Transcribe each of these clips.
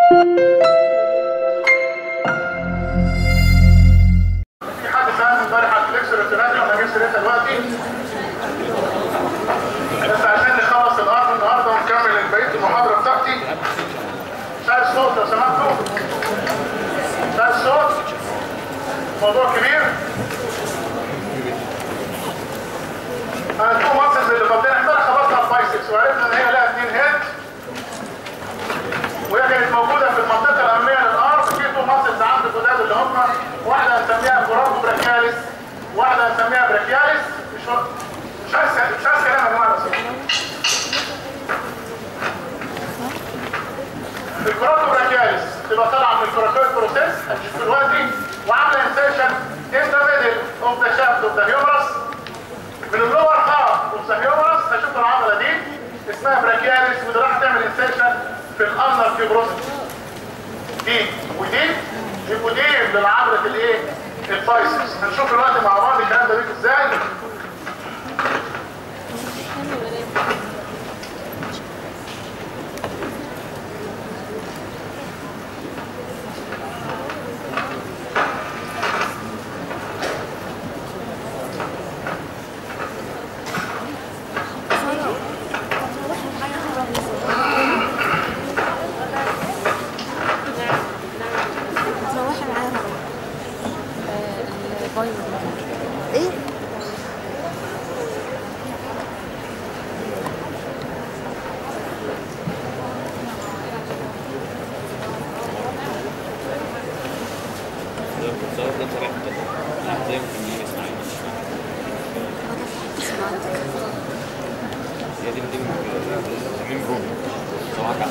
في حد سألني امبارح على الفليكسور التنازل ولا جبت سيرتها دلوقتي؟ بس عشان نخلص الارض النهارده ونكمل بقيه المحاضره بتاعتي مش عايز صوت لو سمحتوا مش عايز صوت موضوع كبير انا تو ماسلز اللي فاضلين امبارح خلصنا البايسكس وعرفنا ان هي لها اثنين هيد وهي كانت موجوده في المنطقه الاماميه للارض في تو ماسلز عند الجداد اللي هم واحده هنسميها كورابو براكياليس واحده هنسميها براكياليس مش مش عايز مش عايز كلام يا جماعه بس الكورابو براكياليس تبقى طالعه من الكوراكويد بروسيس هتشوف دلوقتي وعامله انسيشن ان ذا ميدل اوف ذا شافت اوف ذا هيومرس من اللور هاف اوف ذا هيومرس هشوف العضله دي اسمها براكياليس ودي راح تعمل انسيشن في الانر فيبروسيس دي ودي يبقوا دي للعضله الايه البايسبس هنشوف دلوقتي مع بعض الكلام ده بيجي ازاي تروحي معاها الفايل ايه الظاهر ده صراحة زي ما كنا اسماعيل هي دي دي من بروم صباح كده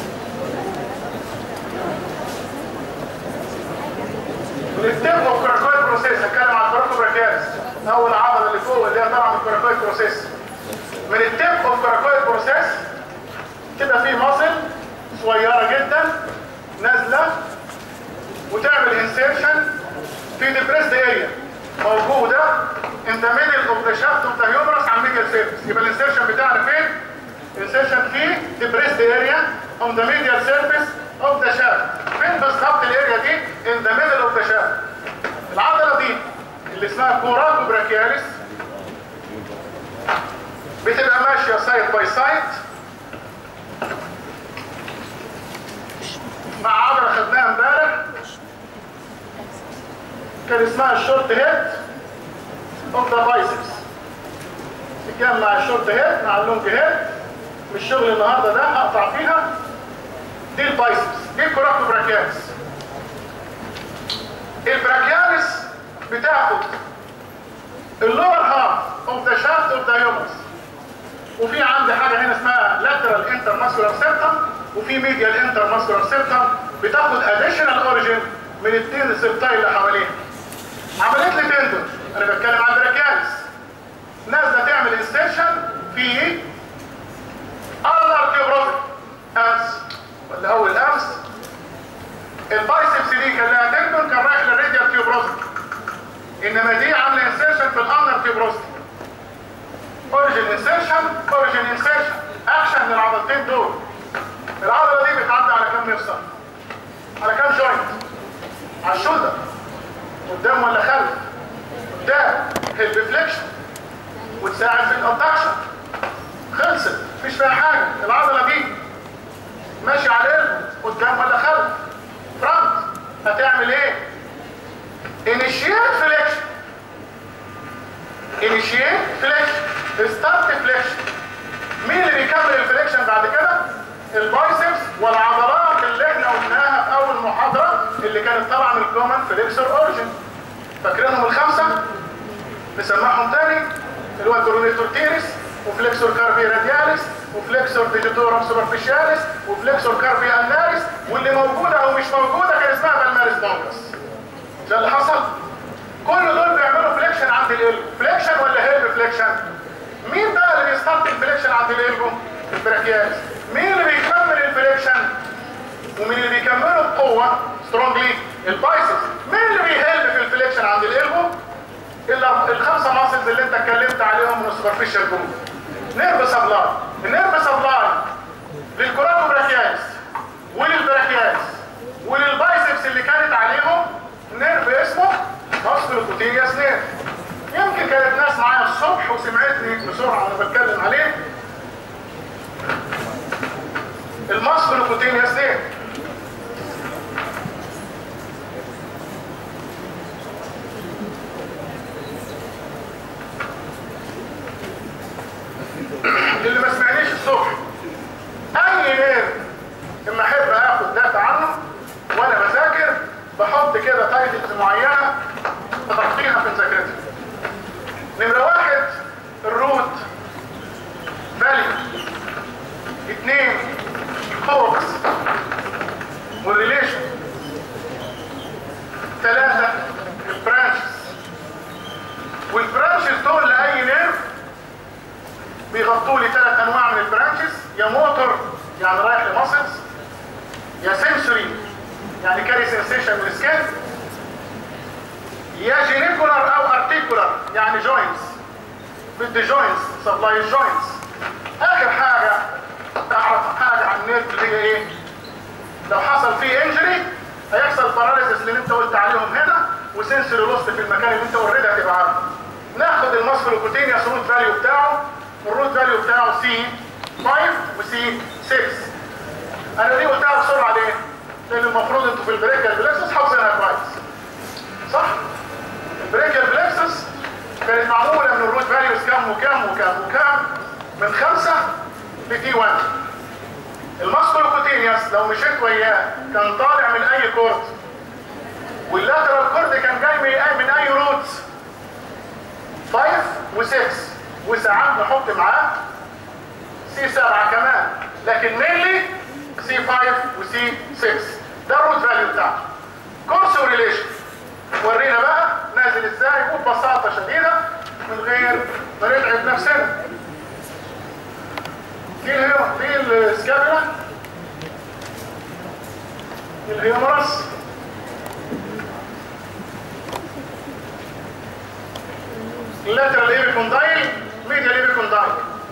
والستيب اوف كوراكويد بروسيس هتكلم عن الكوراكو براكياليس اول عضله اللي فوق اللي هي طالعه من الكوراكويد بروسيس من التيب اوف كوراكويد بروسيس كده في ماسل صغيره جدا نازله وتعمل انسيرشن في ديبريسد اريا موجوده ان ذا ميدل اوف ذا شافت اوف ذا هيومرس على الميديال سيرفيس يبقى الانسيرشن بتاعنا فين؟ انسيرشن في ديبريسد اريا اون ذا ميديال سيرفيس اوف ذا شافت فين بالظبط الاريا دي؟ ان ذا ميدل اوف ذا شافت العضله دي اللي اسمها كوراكو براكياليس بتبقى ماشيه سايد باي سايد مع عضله خدناها امبارح كان اسمها الشورت هيد اوف ذا بايسبس تتجمع الشورت هيد مع اللونج هيد مش شغل النهارده ده هقطع فيها دي البايسبس دي الكوراكو براكياليس البراكياليس بتاخد اللور هاف اوف ذا شافت اوف ذا هيومرس وفي عندي حاجه هنا اسمها lateral intermuscular septum وفي medial intermuscular septum بتاخد additional origin من التين سبتاي اللي حواليها عملت لي تندون انا بتكلم عن البراكياليس نازله تعمل انستيشن في ulnar tuberosity امس ولا اول امس البايسبس دي كان لها تندون كان رايح للراديال تيوبروسيتي انما دي عامله انسيرشن في الانر تيوبروسيتي اوريجن انسيرشن اوريجن انسيرشن اكشن للعضلتين دول العضله دي بتعدي على كام مفصل على كام جوينت على الشولدر قدام ولا خلف قدام هيلب فليكشن وتساعد في الابدكشن خلصت مفيش فيها حاجه العضله دي ماشي على القلب قدام ولا خلف فرونت هتعمل ايه initiate flexion initiate flexion start flexion مين اللي بيكمل الفليكشن بعد كده البايسبس والعضلات اللي احنا قلناها في اول محاضره اللي كانت طالعه من الكومن فليكسور اوريجن فاكرينهم الخمسه نسمعهم تاني اللي هو الكورونيتور تيريس وفليكسور كاربي رادياليس وفليكسور ديجيتورم سوبرفيشاليس وفليكسور كاربي اناريس واللي موجوده او مش موجوده كان اسمها بالماريس بونكس ده اللي حصل كل دول بيعملوا فليكشن عند القلب فليكشن ولا هيلب فليكشن مين بقى اللي بيستارت الفليكشن عند القلب البراكياس مين اللي بيكمل الفليكشن ومين اللي بيكمله بقوه سترونجلي البايسبس مين اللي بيهلب في الفليكشن عند القلب الا الخمسه ماسلز اللي انت اتكلمت عليهم من السوبرفيشال جروب نيرف سبلاي النيرف سبلاي للكوراتو براكياس وللبراكياس musculocutaneous ليه؟ اللي ما سمعنيش الصبح اي نير اما احب اخد داتا عنه وانا بذاكر بحط كده تايتلز معينه بغطيها في مذاكرتي نمره واحد الروت فاليو اثنين كوركس والريليشن ثلاثة البرانشز والبرانشز دول لأي نيرف بيغطوا لي ثلاث انواع من البرانشز يا موتور يعني رايح لماسلز يا سنسوري يعني كاري سنسيشن من السكين يا جينيكولار او ارتيكولار يعني جوينتس بدي جوينتس سبلاي جوينتس اخر حاجه تعرف حاجه عن النيرف اللي هي ايه لو حصل فيه انجري هيحصل باراليسيس اللي انت قلت عليهم هنا وسنسوري لوست في المكان اللي انت اوريدي هتبقى عارفه ناخد الماسكولوكوتينيوس روت فاليو بتاعه الروت فاليو بتاعه سي 5 وسي 6 انا دي قلتها بسرعه ليه؟ لان المفروض انتوا في البريكال بلكسس حافظينها كويس صح؟ البريكال بلكسس كانت معموله من الروت فاليوز كام وكام وكام وكام من 5 لتي 1 الماسكولوكوتينيوس لو مشيت وياه كان طالع من اي كورد واللاترال كورد كان جاي من اي من اي روتس 5 و6 وساعات نحط معاه سي 7 كمان لكن مينلي سي 5 وسي 6 ده الروت فاليو بتاعته كورس وريليشن ورينا بقى نازل ازاي وببساطه شديده من غير ما نتعب نفسنا دي الهيو دي السكابولا الهيومرس lateral epicondyle medial epicondyle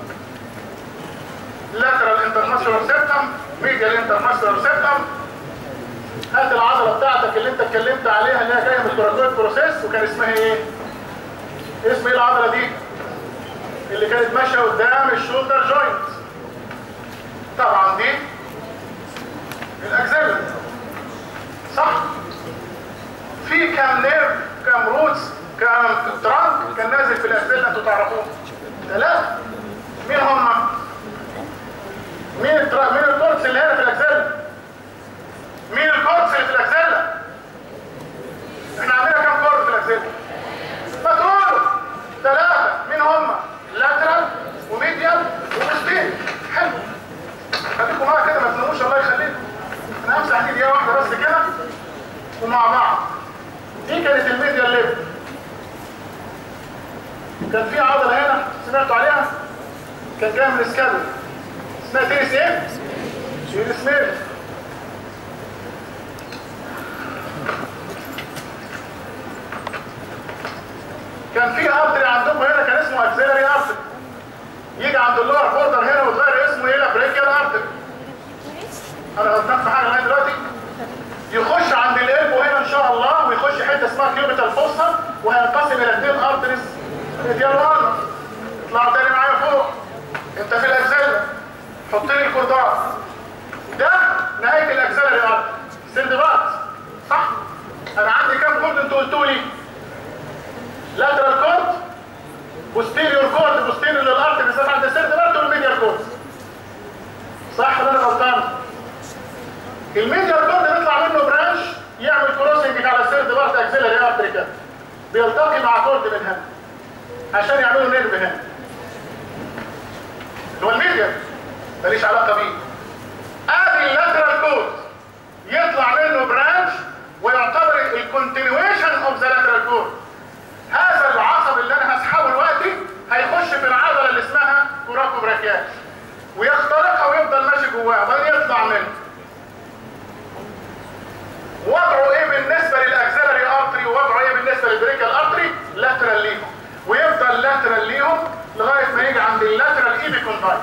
lateral intermuscular septum medial intermuscular septum هات العضله بتاعتك اللي انت اتكلمت عليها اللي هي جايه من الكوراكويد بروسيس وكان اسمها ايه؟ اسم ايه العضله دي؟ اللي كانت ماشيه قدام الشولدر جوينت طبعا دي الاكزيلا صح؟ في كام نيرف كام روتس كان ترانك كان نازل في الاسئله انتوا تعرفوه ثلاثه مين هم مين الترا... مين الكورس اللي هنا في الاكسل مين الكورس اللي في الاكسل احنا عندنا كام كورس في الاكسل ما تقولوا ثلاثه مين هم لاترال وميديال ومستين حلو خليكم معايا كده ما تناموش الله يخليكم انا همسح دي دقيقه واحده بس كده ومع بعض دي كانت الميديال ليفل كان في عضلة هنا سمعتوا عليها كان جاية من السكابل اسمها تيريس ايه؟ تيريس ميل كان في ارتري عندكم هنا كان اسمه اكسيلري ارتري يجي عند اللور بوردر هنا وتغير اسمه ايه بريكيال ارتري انا غلطان في حاجه لغايه دلوقتي يخش عند القلب هنا ان شاء الله ويخش حته اسمها كيوبيتال فوسا وهينقسم الى اثنين ارتريز ميديال وان اطلعوا تاني معايا فوق انت في الاجزله حط لي الكوردات ده نهايه الاجزله يا ارض سندبات صح انا عندي كام كورد انتوا قلتوا لي لاترال كورد بوستيريور كورد بوستيريور للارض بالذات عند السندبات والميديال كورد صح ولا انا غلطان الميديال كورد بيطلع منه برانش يعمل كروسنج على السيرد بارت اكسلري ارتري كده بيلتقي مع كورد من هنا عشان يعملوا نيرف هنا اللي هو الميديال ماليش علاقه بيه ادي اللاترال كورد يطلع منه برانش ويعتبر الكونتينيويشن اوف ذا لاترال كورد هذا العصب اللي انا هسحبه دلوقتي هيخش في العضله اللي اسمها كوراكو براكياش ويخترقها ويفضل ماشي جواها بعدين يطلع منه وضعه ايه بالنسبه للاكسلري ارتري ووضعه ايه بالنسبه للبريكال ارتري لاترال ليهم ويفضل لاترال ليهم لغايه ما يجي عند اللاترال ايبيكوندايل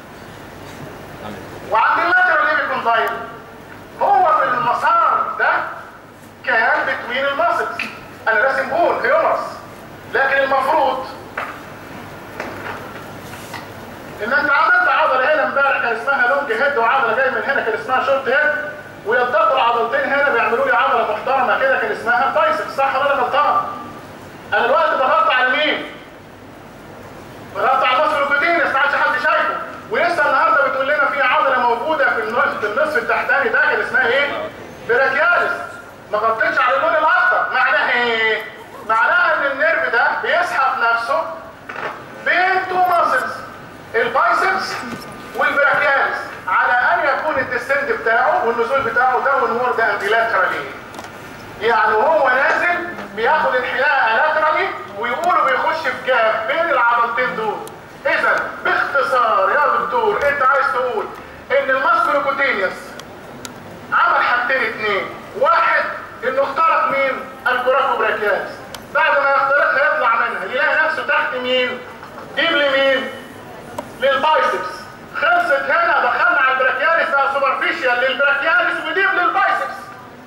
وعند اللاترال ايبيكوندايل هو في المسار ده كان بتوين الماسلز انا راسم بون هيومرس لكن المفروض ان انت عملت عضله هنا امبارح كان اسمها لونج هيد وعضله جايه من هنا كان اسمها شورت هيد ويلتقوا العضلتين هنا بيعملوا لي عضله محترمه كده كان اسمها بايسبس صح ولا انا غلطان؟ انا دلوقتي ضغطت على مين؟ ضغطت على النصف الكوتينيوس ما عادش حد شايفه ولسه النهارده بتقول لنا في عضله موجوده في النصف في النصف التحتاني ده كان اسمها ايه؟ براكياليس ما غطيتش على اللون الاخضر معناها ايه؟ معناها ان النيرف ده بيسحب نفسه بين تو ماسلز البايسبس والبراكياليس على ان يكون الديسند بتاعه والنزول بتاعه داون وورد انديلاترالي يعني وهو نازل بياخد انحناء لاترالي ويقولوا بيخش في جاب بين العضلتين دول اذا باختصار يا دكتور انت عايز تقول ان الماسكولوكوتينيوس عمل حاجتين اتنين واحد انه اخترق مين الكوراكو براكياليس بعد ما يخترقها يطلع منها يلاقي نفسه تحت مين جيب لي مين للبايسبس خلصت هنا دخلنا على البراكياليس بقى سوبرفيشال للبراكياليس وديب للبايسبس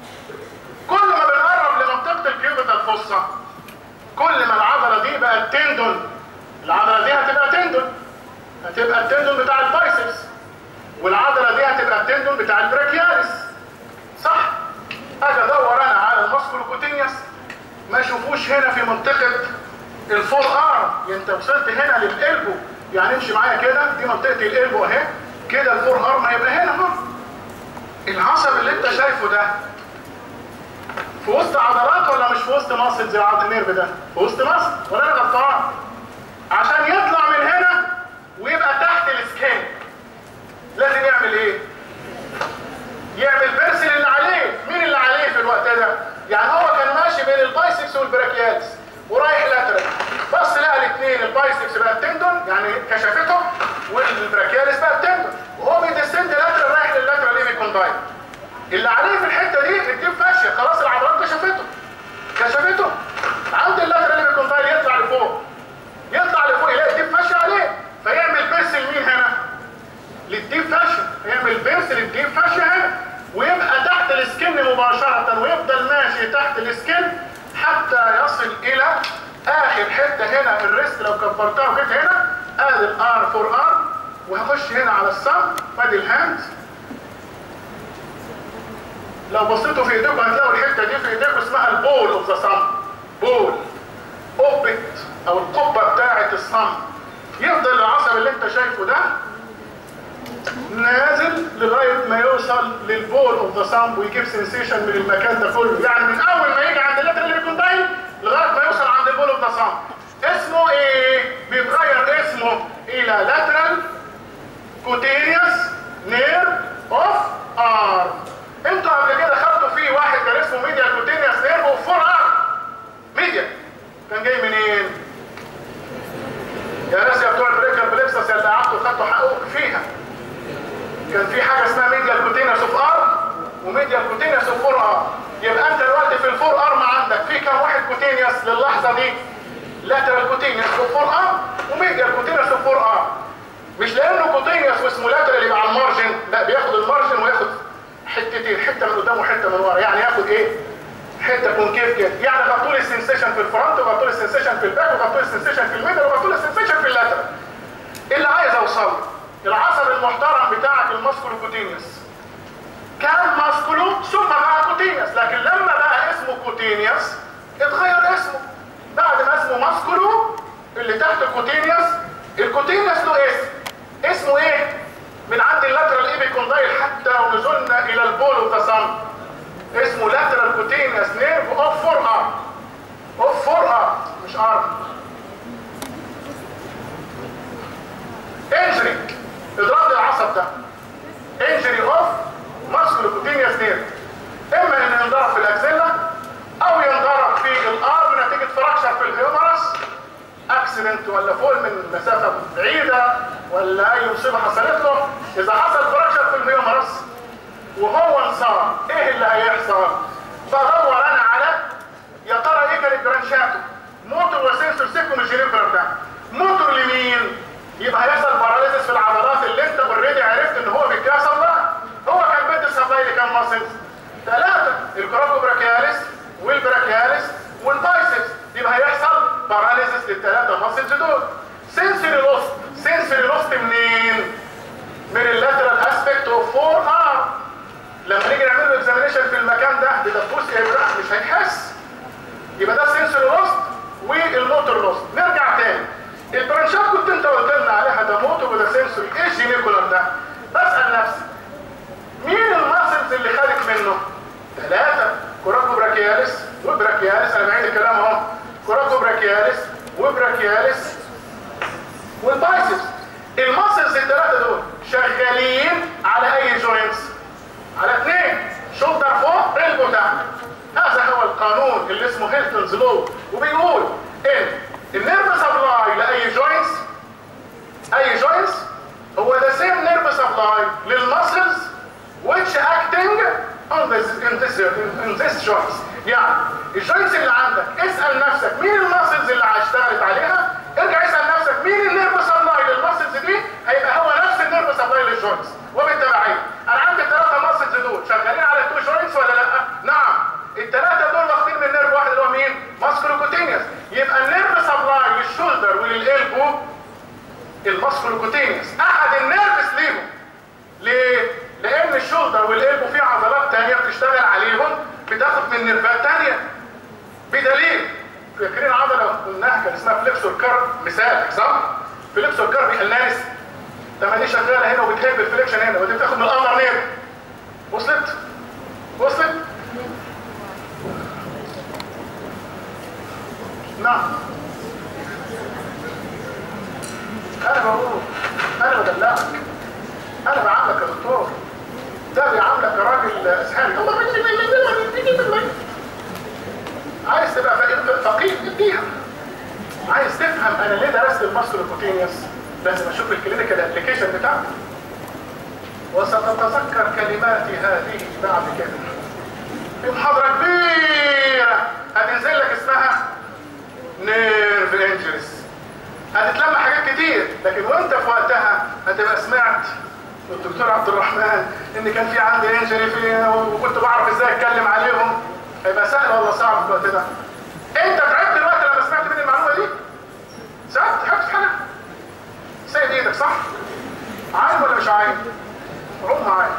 كل ما بنقرب لمنطقه الكيوبيتال فوسا كل ما العضله دي بقت تندون العضله دي هتبقى تندون هتبقى التندون بتاع البايسبس والعضله دي هتبقى التندون بتاع البراكياليس صح اجي ادور انا على الماسكولوكوتينيوس ما اشوفوش هنا في منطقه الفور ارم يعني انت وصلت هنا للقلبو يعني امشي معايا كده دي منطقه القلبو اهي كده الفور ارم هيبقى هنا اهو العصب اللي انت شايفه ده في وسط عضلات ولا مش في وسط مصل زي عضل النيرف ده في وسط مصل ولا انا غلطان عشان يطلع من هنا ويبقى تحت السكين لازم يعمل ايه يعمل بيرسل اللي عليه مين اللي عليه في الوقت ده يعني هو كان ماشي بين البايسكس والبراكيالس ورايح لاترال بص لقى الاثنين البايسكس بقى التندون يعني كشفته والبراكيالس بقى التندون وهو بيدسند لاترال رايح لللاترال ايه بيكونداين اللي عليه في الحته دي الديب فاشيه خلاص العضلات كشفته كشفته عند اللاترال ايه بيكونداين يطلع لفوق يطلع لفوق يلاقي الديب فاشيه عليه فيعمل بيرسل مين هنا للديب فاشن يعمل بيرس للديب فاشن هنا ويبقى تحت السكن مباشرة ويفضل ماشي تحت السكن حتى يصل الى اخر حتة هنا الريست لو كبرتها كده هنا ادي الار فور ار وهخش هنا على الصم وادي الهاند لو بصيتوا في ايديكم هتلاقوا الحتة دي في ايديكم اسمها البول اوف ذا صم بول قبة او القبة بتاعة الصم يفضل العصب اللي انت شايفه ده نازل لغايه ما يوصل للبول اوف ذا سام ويجيب سنسيشن من المكان ده كله يعني من اول ما يجي عند اللتر اللي بيكون باين لغايه ما يوصل عند البول اوف ذا سام اسمه ايه بيتغير اسمه الى لاترال كوتيريوس نير اوف ار انتوا قبل كده خدتوا فيه واحد كان اسمه ميديا كوتيريوس نير اوف فور ار ميديا كان جاي منين يا ناس يا بتوع البريكر بليكسس اللي قعدتوا خدتوا حقوق فيها كان في حاجه اسمها ميديا كوتينس اوف ار وميديا كوتينس اوف فور ار يبقى انت دلوقتي في الفور ار ما عندك في كام واحد كوتينيوس للحظه دي لاترال كوتينيوس اوف فور ار وميديا كوتينس اوف فور ار مش لانه كوتينيوس واسمه لاترال يبقى على المارجن لا بياخد المارجن وياخد حتتين حته من قدام وحته من ورا يعني ياخد ايه حته كونكيف كده يعني غطوا لي السنسيشن في الفرونت وغطوا لي السنسيشن في الباك وغطوا لي السنسيشن في الميدل وغطوا لي السنسيشن في اللاترال اللي عايز اوصل العصب المحترم بتاعك الماسكولوكوتينيوس كان ماسكولو ثم بقى كوتينيوس لكن لما بقى اسمه كوتينيوس اتغير اسمه بعد ما اسمه ماسكولو اللي تحت كوتينيوس الكوتينيوس له اسم اسمه ايه من عند اللاترال ايبيكوندايل حتى ونزلنا الى البول اوف ذا سان اسمه لاترال كوتينيوس نيرف اوف فور ار اوف فور ار مش ار انجري اضراب العصب ده انجري اوف ماسكولوكوتينيوس نيرف اما انه ينضرب في الاكسيلا او ينضرب في الارم نتيجه فراكشر في الهيومرس اكسيدنت ولا فول من مسافه بعيده ولا اي مصيبه حصلت له اذا حصل فراكشر في الهيومرس وهو انصاب ايه اللي هيحصل بدور انا على يا ترى ايه كانت برانشاته موتور وسنسور سيكوم الجينيفر ده موتور لمين يبقى هيحصل باراليزس في العضلات اللي انت اوريدي عرفت ان هو بيتكسر بقى هو كان بيدي سبلاي لكام ماسلز ثلاثه الكراكو براكياليس والبراكياليس والبايسبس يبقى هيحصل باراليزس للثلاثه ماسلز دول سنسوري لوست سنسوري لوست منين من اللاترال اسبكت اوف فور ار لما نيجي نعمل له اكزامينشن في المكان ده بدبوس يبقى مش هيحس يبقى ده سنسوري لوست والموتور لوست نرجع تاني البرانشات كنت انت قلت لنا عليها ده موتور وده سنسوري ايه الجينيكولار ده بسال نفسي مين الماسلز اللي خارج منه ثلاثه كوراكو براكياليس وبراكياليس انا بعيد الكلام اهو كوراكو براكياليس وبراكياليس والبايسبس الماسلز الثلاثه دول شغالين على اي جوينتس على اثنين شولدر فوق ريلبو تحت هذا هو القانون اللي اسمه هيلتونز لو وبيقول ان النيرف سبلاي لاي جوينتس اي جوينتس هو ذا سيم نيرف سبلاي للماسلز which acting on this in this in this joints يعني الجوينتس اللي عندك اسال نفسك مين الماسلز اللي اشتغلت عليها ارجع اسال نفسك مين النيرف سبلاي للماسلز دي هيبقى هو نفس النيرف سبلاي للجوينتس وبالتبعيه انا عندي الثلاثه ماسلز دول شغالين على التو جوينتس ولا لا نعم الثلاثه دول واخدين من نيرف واحد اللي هو مين ماسكولوكوتينيوس يبقى النيرف سبلاي للشولدر وللالبو الماسكولوكوتينيوس احد النيرفس ليهم ليه لان الشولدر والالبو فيه عضلات تانية بتشتغل عليهم بتاخد من نيرفات تانية بدليل فاكرين عضله قلناها كان اسمها فليكسور كارب مثال صح فليكسور كارب الناس لما دي شغاله هنا وبتهب الفليكشن هنا ودي بتاخد من القمر نير وصلت وصلت نعم انا بقول انا بدلعك انا بعاملك يا دكتور ده بيعاملك كراجل اسهال الله مني مني مني مني عايز تبقى فقير فقير اديها عايز تفهم انا ليه درست الماستر الكوتينيوس لازم اشوف الكلينيكال ابلكيشن بتاعته وستتذكر كلماتي هذه بعد كده في محاضرة كبيرة هتنزل لك اسمها نيرف انجريز هتتلم حاجات كتير لكن وانت في وقتها هتبقى سمعت الدكتور عبد الرحمن ان كان في عندي انجري في وكنت بعرف ازاي اتكلم عليهم هيبقى سهل ولا صعب في الوقت ده انت تعبت الوقت لما سمعت مني المعلومه دي ساعات تحبش في حاجه سيد ايدك صح عايم ولا مش عايم عوم معايا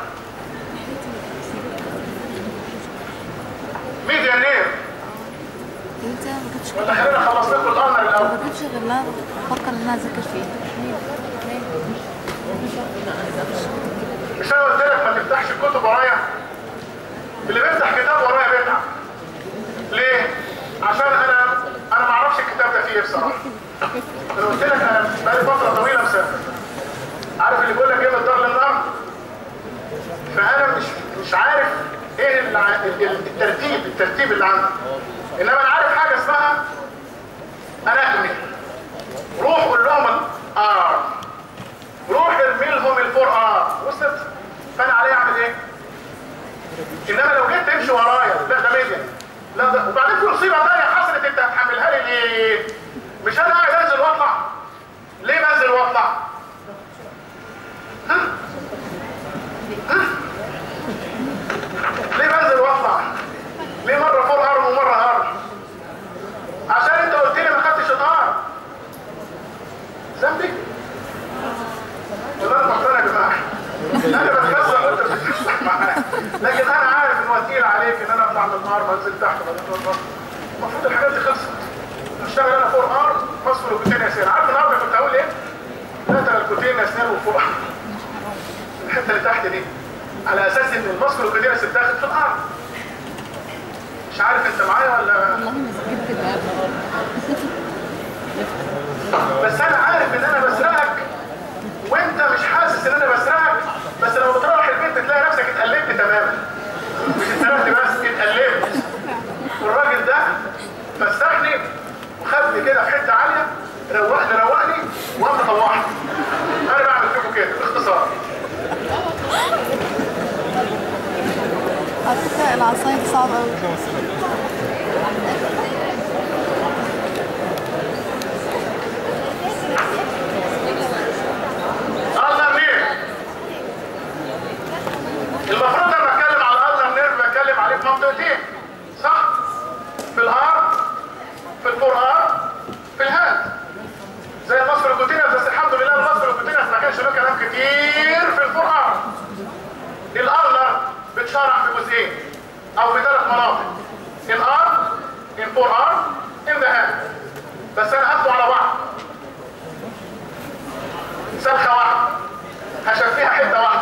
ميديا نير انت ما كنتش ولا خلينا خلص لكم الامر الاول ما كنتش غير لا بفكر ان انا اذاكر فيه مش انا قلت لك ما تفتحش الكتب ورايا اللي بيفتح كتاب ورايا بيتعب ليه عشان انا انا ما اعرفش الكتاب ده فيه ايه بصراحه انا قلت لك انا بقالي فتره طويله مسافر عارف اللي بيقول لك ايه من الدار للنار فانا مش مش عارف ايه الع- ال- ال- الترتيب الترتيب اللي عندي انما انا عارف حاجه اسمها اناتومي روح قول لهم الار روح ارمي لهم الفور ار وصلت فانا عليا اعمل ايه انما لو جيت تمشي ورايا لا ده ميديا لا ده وبعدين في مصيبه ثانيه حصلت انت هتحملها لي ليه مش انا قاعد انزل واطلع ليه بنزل واطلع ها؟ ها؟ ليه بنزل واطلع ليه مره فور ارم ومره ارم عشان انت قلت لي ما خدتش الار ذنبي والله مقتنع يا جماعه انا بتكسر وانت بتتكسر معايا لكن انا عارف ان هو تقيل عليك ان انا اطلع من النار وانزل تحت وبعدين أطلع. المفروض الحاجات دي خلصت اشتغل انا فوق ار مصفر الكوتين يا سير عارف النهارده كنت هقول ايه؟ لا ترى الكوتين يا سير وفوق الحته اللي تحت دي على اساس ان المصفر الكوتين يا سير داخل في الارض مش عارف انت معايا ولا والله ما ذاكرت الاب بس انا عارف ان انا بسرقك وانت مش حاسس ان انا بسرقك بس لما بتروح البيت تلاقي نفسك اتقلبت تماما مش اتسرقت بس اتقلبت والراجل ده مسحني وخدني كده في حته عاليه روقني روقني وقام طوحني انا بعمل فيكم كده باختصار على فكره العصايه دي صعبه قوي الله مين المفروض لما اتكلم على الله نيرف بتكلم عليه في منطقتين صح في الهار في الفور ار في الهاند زي المصر الكوتينيا بس الحمد لله المصر جزئين او في ثلاث مناطق الارم ان فور ارم ان ذا هاند بس انا هاخده على بعض سلخه واحده هشفيها حته واحده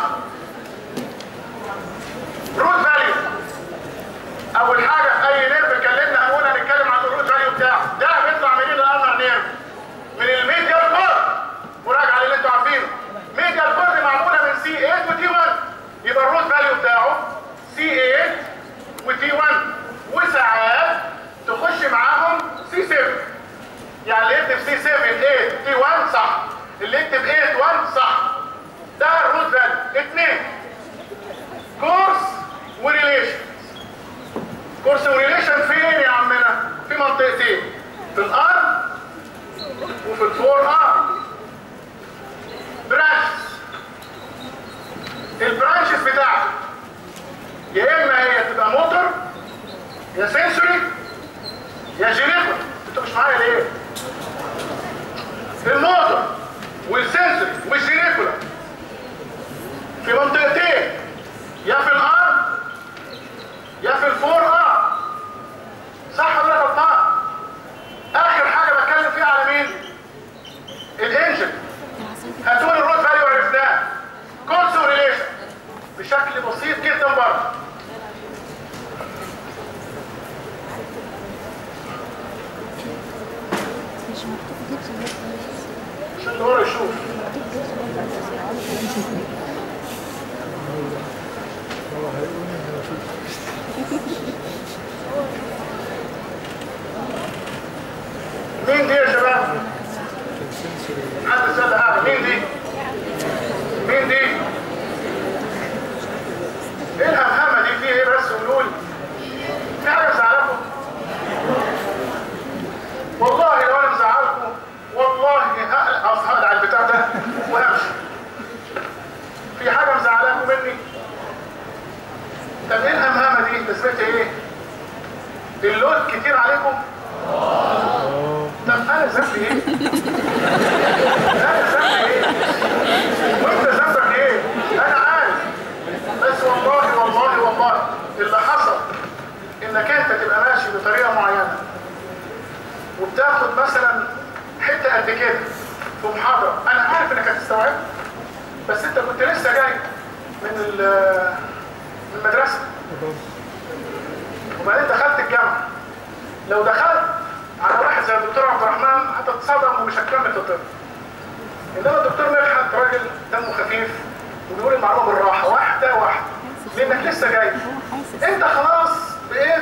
روت فاليو اول حاجه في اي نيرف اتكلمنا هنقول هنتكلم عن الروت فاليو بتاعه ده بيطلع منين الالنر نيرف من الميديال كورد وراجع على اللي انتوا عارفينه ميديال كورد معموله من سي 8 وتي 1 يبقى الروت فاليو بتاعه سي 8 وتي 1 وساعات تخش معاهم سي 7 يعني اللي يكتب سي 7 8 تي 1 صح اللي يكتب 8 1 صح ده الروت فاليو اثنين كورس وريليشن كورس وريليشن فين يا عمنا في منطقتين في الار وفي الفور ار برانشز البرانشز بتاعته يا اما هي تبقى موتور يا سنسوري يا جينيكول انتوا مش معايا ليه الموتور والسنسوري والجينيكولا في منطقتين يا في الار يا في الفور ار صح ولا غلطان اخر حاجه بتكلم فيها على مين الانجن هتقول الروت فاليو عرفناه كونسو ريليشن بشكل بسيط جدا برضه مش مكتوب جبس عشان اللي ورا يشوف مين دي يا شباب؟ حد سأل حاجة مين دي؟ مين دي؟ ايه الهمهمة دي فيه ايه بس قولوا لي؟ في حاجة مزعلكم؟ والله لو انا مزعلكم والله هقلق اصحاب على البتاع ده وامشي في حاجه مزعلاكم مني طب ايه الهمهمه دي لازمتها ايه اللود كتير عليكم طب انا ذنبي ايه انا ذنبي ايه وانت ذنبك ايه انا عارف بس والله والله والله اللي حصل انك انت تبقى ماشي بطريقه معينه وبتاخد مثلا حته قد كده في محاضره انا عارف انك هتستوعب بس انت كنت لسه جاي من ال- من المدرسه وبعدين دخلت الجامعه لو دخلت على واحد زي الدكتور عبد الرحمن هتتصدم ومش هتكمل في الطب انما الدكتور مدحت راجل دمه خفيف وبيقول المعلومه بالراحه واحده واحده لانك لسه جاي انت خلاص بقيت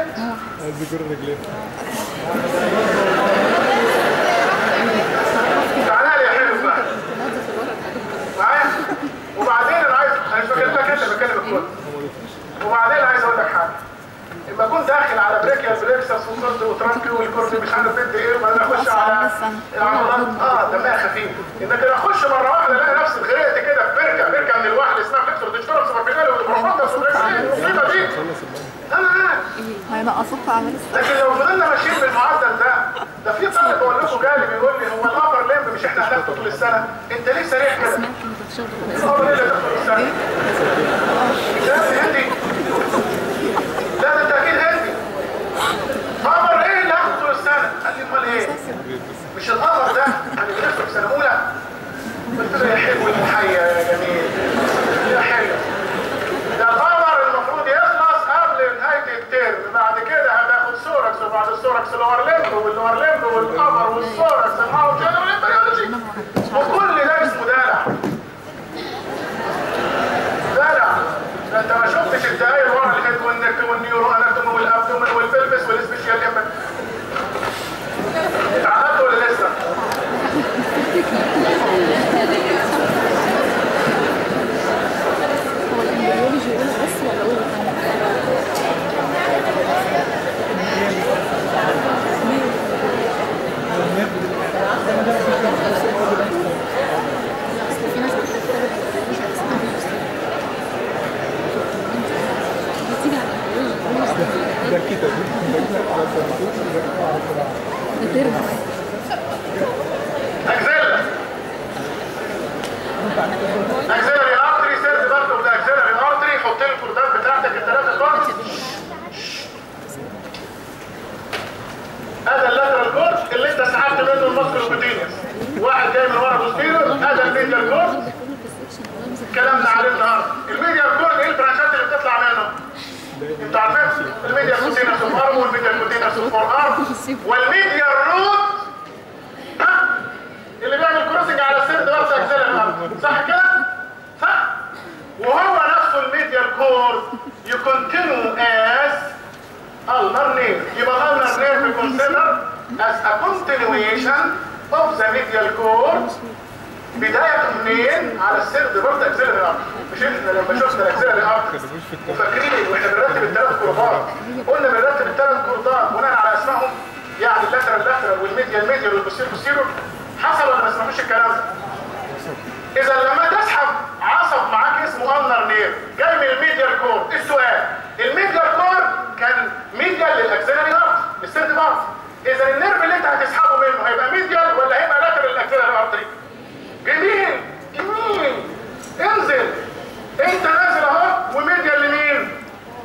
تعالى لي يا حلو بقى معايا وبعدين انا عايز انا مش بكلمك انت بكلم الكل وبعدين عايز اقول لك حاجه لما اكون داخل على بريكيال بريكسس وكورد وترانكي والكورد مش عارف بدي ايه وبعدين اخش على العضلات اه دمها خفيف انك انا اخش مره واحده الاقي نفسي غرقت كده في بركه بركه من الواحد اسمها فليكسور ديجيتال سوبرفينال والبروفوندس المصيبه دي انا عارف هينقصوك في عمل السنة لكن لو فضلنا ماشيين بالمعدل ده ده في طالب بقول لكم جالي بيقول لي هو الابر لمب مش احنا هناخده طول السنه انت ليه سريع كده؟ سمعت انت بتشرب الابر ايه اللي هتاخده طول السنه؟ ده هندي لا ده انت اكيد هندي ابر ايه اللي هاخده طول السنه؟ قال لي امال ايه؟ مش الابر ده اللي بيدرسه في سنه اولى؟ قلت له يا حلو المحيا يا جميل يا حلو ده القمر المفروض يخلص قبل نهاية الترم بعد كده هتاخد سوركس وبعد السوركس لور ليمب واللور ليمب والقمر والسوركس معاهم جنرال امبريولوجي وكل ده اسمه دلع دلع ده انت ما شفتش الدقايق ورا الهيد والنك والنيورو اناتومي والابدومن والبلبس والسبيشال امبر اتعقدت ولا لسه؟ هو الامبريولوجي يقول بس ولا اقول في ناس بتكتب الامبريولوجي اسمها بتيجي على الامبريولوجي ده ترم اكزيلا اكزيلري ارتري سيرد برضه ده اكزيلري ارتري حط لي الكوردات بتاعتك الثلاثه خالص كلامنا عليه النهارده الميديا كورد ايه البرانشات اللي بتطلع منه انتوا عارفين الميديا كوتينس اوف ارم والميديا كوتينس اوف فور ارم والميديا روت ها اللي بيعمل كروسنج على السيرد بارت اكسل الارم صح كده صح وهو نفسه الميديا كورد يكونتينيو از ulnar nerve يبقى ulnar nerve consider as a continuation of the medial cord بداية منين على السرد برضه اكسلري ارك مش احنا لما شفنا الاكسلري ارك وفاكرين واحنا بنرتب الثلاث كوردات قلنا بنرتب الثلاث كوردات بناء على اسمائهم يعني اللاترال لاترال والميديا الميديا والبوستير بوستيرو حصل ولا ما سمعوش الكلام ده؟ اذا لما تسحب عصب معاك اسمه النر نير جاي من الميديال كور السؤال الميديال كور كان ميديال للاكسلري ارت السيرد بارت اذا النيرف اللي انت هتسحبه منه هيبقى ميديال ولا هيبقى لاترال للاكسلري ارتري جميل جميل انزل انت نازل اهو وميديال لمين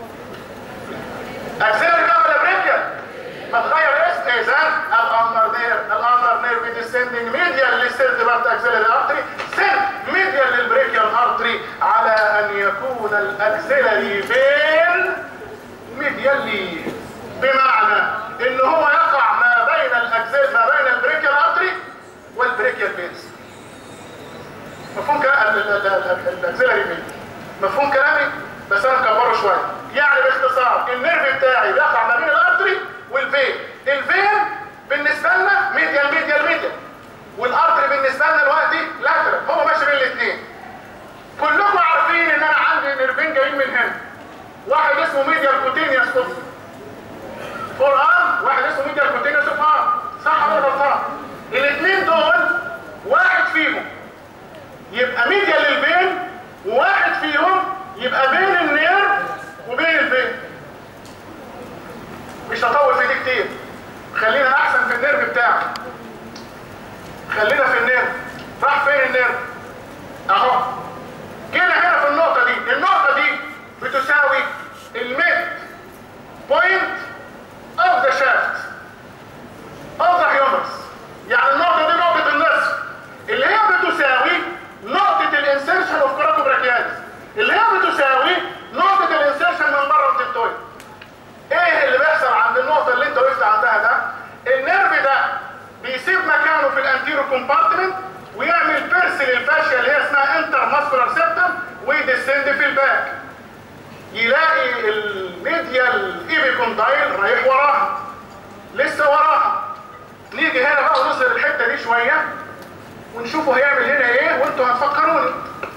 اكسلري بقى ولا بريكال ما تغير اسم اذا الامر نير الامر نير بيديسندنج ميديال للسيرد بارت اكسلري ارتري سيرد ميديال للبريكال ارتري على ان يكون الاكسلري بين ميديال لي بمعنى ان هو يقع ما بين الاكسل ما بين البريكال ارتري والبريكال بينز مفهوم كلام الاكسلري بين مفهوم كلامي بس انا مكبره شويه يعني باختصار النيرف بتاعي بيقع ما بين الارتري والفين الفين بالنسبه لنا ميديال ميديال ميديال والارتري بالنسبه لنا دلوقتي لاترال هو ماشي بين الاثنين كلكم عارفين ان انا عندي نيرفين جايين من هنا واحد اسمه ميديال كوتينيوس فور ارم واحد اسمه ميديال كوتينيوس اوف ارم صح ولا غلطان الاثنين دول واحد فيهم يبقى ميديال للبين وواحد فيهم يبقى بين النيرف وبين البين مش هطول في دي كتير خلينا احسن في النيرف بتاعك خلينا في النيرف راح فين النيرف اهو جينا هنا في النقطة دي النقطة دي بتساوي الميد بوينت اوف ذا شافت اوف ذا هيومرس يعني النقطة دي نقطة النصف اللي هي بتساوي نقطة الانسيرشن اوف كراكوبراكياليس اللي هي بتساوي نقطة الانسيرشن من بره الدكتوري ايه اللي بيحصل عند النقطة اللي انت وقفت عندها ده النيرف ده بيسيب مكانه في الانتيرو كومبارتمنت ويعمل بيرس للفاشيا اللي هي اسمها انتر ماسكولار سيبتم ويدسند في الباك يلاقي الميديال ايبيكوندايل رايح وراها لسه وراها نيجي هنا بقى ونظهر الحته دي شويه ونشوفه هيعمل هنا ايه وانتوا هتفكروني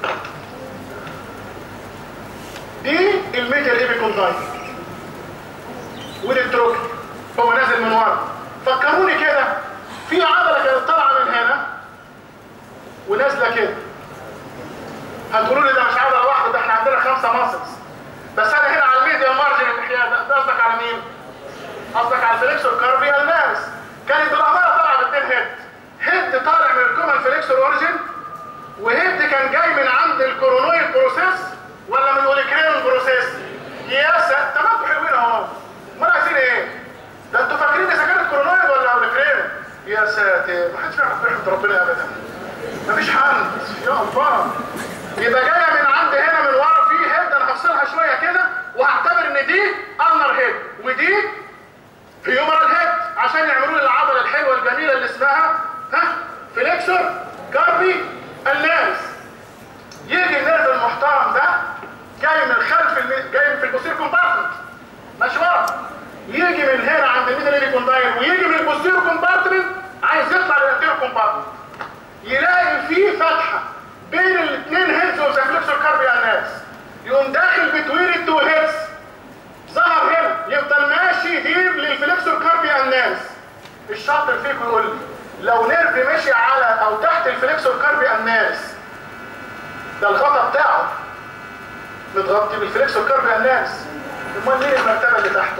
دي الميديال ايبيكوندايل والتروكي هو نازل من ورا فكروني كده في عضله كانت طالعه من هنا ونازله كده هتقولوا لي ده مش عضله واحده ده احنا عندنا خمسه ماسلز بس انا هنا على الميديا مارجن الناحيه ده ده قصدك على مين؟ قصدك على الفليكسور كاربيال ناس كانت بالاماره طالعه باثنين هيد هيد طالع من الكومن فليكسور اوريجن وهيد كان جاي من عند الكورونويد بروسيس ولا من الاوليكرين بروسيس يا ساتر طب انتوا حلوين اهو امال عايزين ايه؟ ده انتوا فاكرين اذا كانت كورونويد ولا اوليكرين يا ساتر ما حدش بيعرف رحمه ربنا ابدا مفيش حل يا الله يبقى جايه من عند هنا من ورا في هيد انا هفصلها شويه كده وهعتبر ان دي انر هيد ودي هيومرال هيد عشان يعملوا لي العضله الحلوه الجميله اللي اسمها ها فليكسور كاربي الناس يجي النيرف المحترم ده جاي من خلف الم... جاي في البوستير كومبارتمنت ماشي ورا يجي من هنا عند الميدل كوندايل ويجي من البوستير كومبارتمنت عايز يطلع للانتيرو كومبارتمنت يلاقي فيه فتحه بين الاثنين هيدز وزافلكسور كاربي الناس يقوم داخل بتوين التو هيدز ظهر هنا يفضل ماشي ديب للفلكسور كاربي الناس الشاطر فيكم يقول لي لو نيرف مشي على او تحت الفلكسور كاربي الناس ده الغطا بتاعه متغطي بالفلكسور كاربي الناس امال مين المرتبه اللي تحته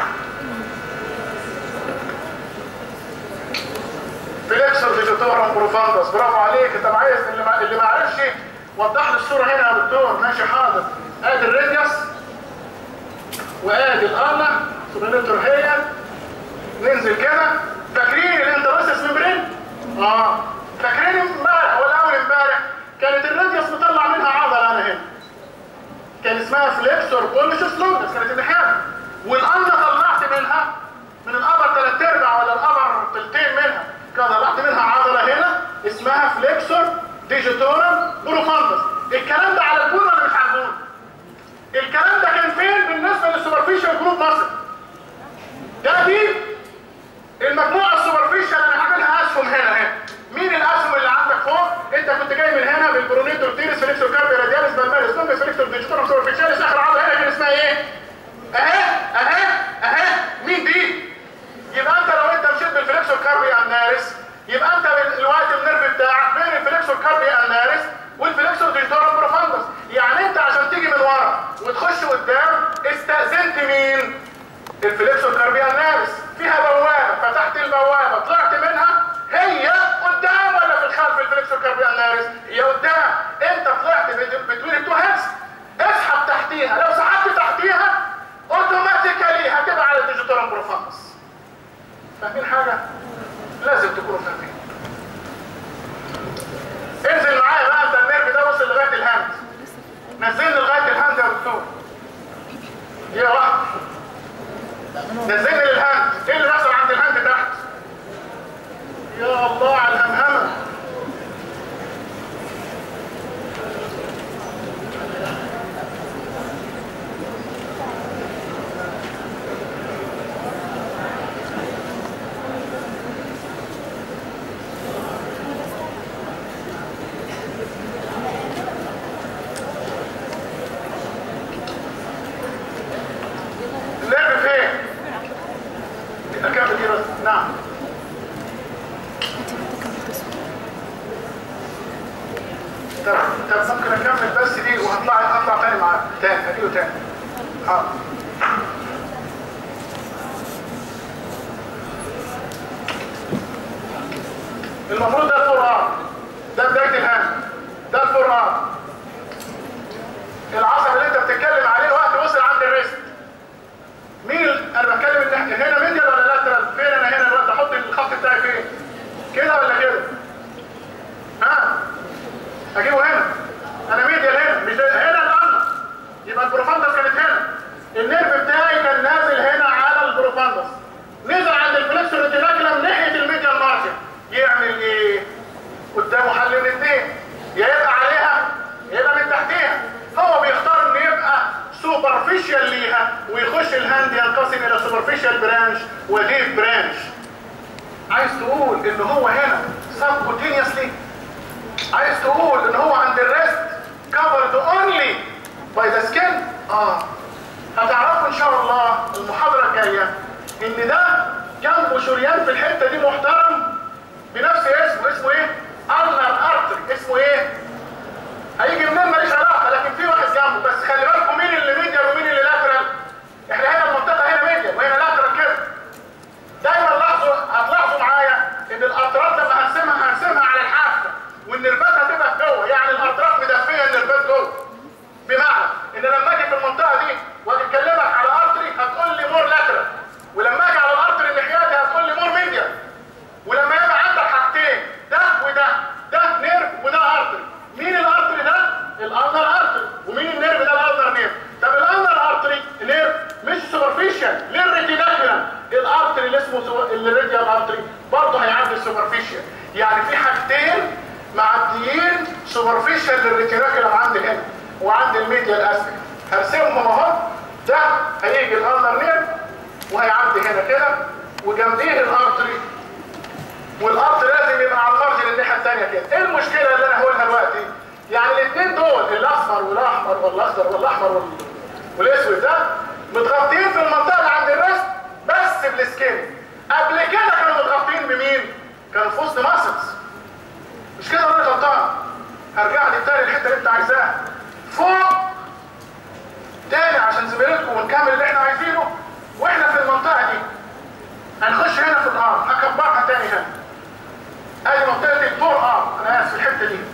فليكسور ديجيتورم بروفاندس برافو عليك طب عايز اللي ما, اللي ما عرفش وضح لي الصوره هنا يا دكتور ماشي حاضر ادي الراديوس وادي الارنا سوبريتور هي ننزل كده فاكرين الانتروسس ممبرين اه فاكرين امبارح ولا اول امبارح كانت الراديوس مطلع منها عضله اسمها فليكسور بوليشس لونجس كانت الناحيه والقلنا طلعت منها من الابر ثلاث ارباع ولا الابر ثلثين منها كان طلعت منها عضله هنا اسمها فليكسور ديجيتورم بروفاندس الكلام ده على البون ولا مش على البون الكلام ده كان فين بالنسبه للسوبرفيشال جروب مصر ده دي المجموعه السوبرفيشال انا هعملها اسهم هنا اهي مين الاسهم اللي عندك فوق انت كنت جاي من هنا بالبرونيتور تيرس فليكسور كاربي رادياليس بالماريس لونجس فليكسور ديجيتورم سوبرفيشاليس اخر عضله هنا كان اسمها ايه اهي اهي اهي مين دي يبقى انت لو انت مشيت بالفليكسور كاربي اناريس يبقى انت الوقت النيرف بتاعك بين الفليكسور كاربي اناريس والفليكسور ديجيتورم بروفاندس يعني انت عشان تيجي من ورا وتخش قدام استأذنت مين الفليكسور كاربي اناريس فيها بوابه فتحت البوابه طلعت منها هي قدام ولا في الخلف الفليكسور كاربي اناريس هي قدام انت طلعت بتوين التو هيدز اسحب تحتيها لو سحبت تحتيها اوتوماتيكالي هتبقى على الديجيتورم بروفاندس فاهمين حاجه لازم تكونوا فاهمين انزل معايا بقى انت النيرف ده وصل لغايه الهاند نزلني لغايه الهاند يا دكتور يا واحد نزلني للهاند ايه اللي بيحصل عند الهاند تحت يا الله على الهمهمه اللعب فين؟ الكامل دي بس نعم طب طب ممكن اكمل بس دي وهطلع هطلع تاني معاك تاني هجيله تاني حاضر المفروض ده الفور ار ده بدايه الهاند ده الفور ار العصب اللي انت بتتكلم عليه الوقت وصل عند الريست مين انا بتكلم ان هنا ميديال ولا لاترال فين انا هنا دلوقتي احط الخط بتاعي فين كده ولا كده ها اجيبه هنا انا ميديال هنا مش ده- هنا الارنب يبقى البروفاندس كانت هنا النيرف بتاعي كان نازل هنا على البروفاندس نزل عند الفلكسور ريتيناكولم ناحيه الميديال مارجن يعمل ايه قدامه حل من اثنين يا يبقى عليها يا يبقى من تحتيها هو بيختار ان يبقى سوبرفيشال ليها ويخش الهاند ينقسم الى سوبرفيشال برانش وديف برانش عايز تقول ان هو هنا سبكوتينيوسلي عايز تقول ان هو عند الريست covered only by the skin اه هتعرفوا ان شاء الله المحاضرة الجاية ان ده جنبه شريان في الحتة دي محترم بنفس اسمه اسمه ايه ulnar artery اسمه ايه هيجي منين ماليش علاقة لكن في واحد جنبه بس خلي بالكم مين اللي ميديال ومين اللي لاترال احنا هنا المنطقة هنا ميديال وهنا لاترال كده دايما لاحظوا هتلاحظوا معايا ان الارترات لما هرسمها هرسمها على الحافه والنرفات هتبقى جوه يعني الارترات مدفيه النرفات جوه بمعنى ان لما اجي في المنطقه دي واجي اكلمك على ارتري هتقول لي مور لاترال ولما اجي على الارتري الناحيتي هتقول لي مور ميديا ولما يبقى عندك حاجتين ده وده ده نيرف وده ارتري مين الارتري ده الالنر ارتري ومين النيرف ده الالنر نيرف طب الالنر ارتري نيرف مش سوبرفيشال للريتيناكولم الارتري اللي اسمه سو... الريديال ارتري برضه هيعدي السوبرفيشال يعني في حاجتين معديين سوبرفيشال للريتيناكولم عندي هنا وعند الميديال اسفل هرسمهم اهو ده هيجي الالنر نيرف وهيعدي هنا كده وجنبيه الارتري والارض لازم يبقى على المارجن الناحيه الثانيه كده ايه المشكله اللي انا هقولها دلوقتي يعني الاثنين دول الاصفر والاحمر والاخضر والاحمر وال... والاسود ده متغطيين في المنطقه اللي عند الراس بس بالسكين قبل كده كانوا متغطيين بمين كانوا في وسط ماسلز مش كده ولا أنا غلطان هرجع لي تاني الحته اللي انت عايزاها فوق تاني عشان زميلتكم ونكمل اللي احنا عايزينه واحنا في المنطقه دي هنخش هنا في الارض هكبرها تاني هنا ادي منطقه الفور ارم انا اسف الحته دي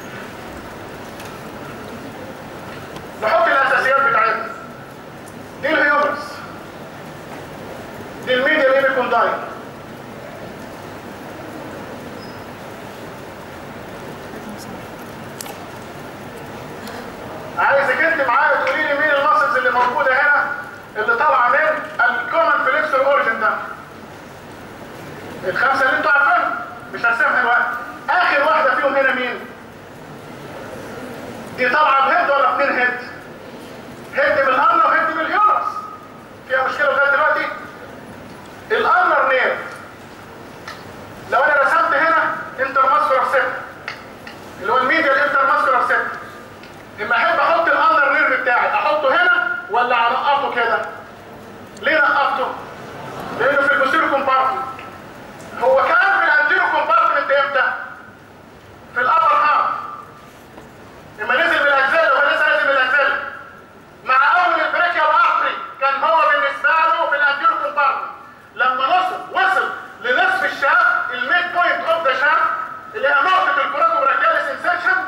نحط الاساسيات بتاعتنا دي الهيومرس دي الميديا اللي بيكونداين عايزك انت معايا تقولي لي مين ليه نقطته؟ لانه في البوستيريو كومبارتمنت هو كان في الانتيريو كومبارتمنت امتى؟ في الابر هارت لما نزل من الاجزاء وهو لسه نازل من الاجزاء مع اول البريكيال ارتري كان هو بالنسبه له في الانتيريو كومبارتمنت لما وصل وصل لنصف الشاف الميد بوينت اوف ذا شاف اللي هي نقطه الكوراتو براكياليس انسيرشن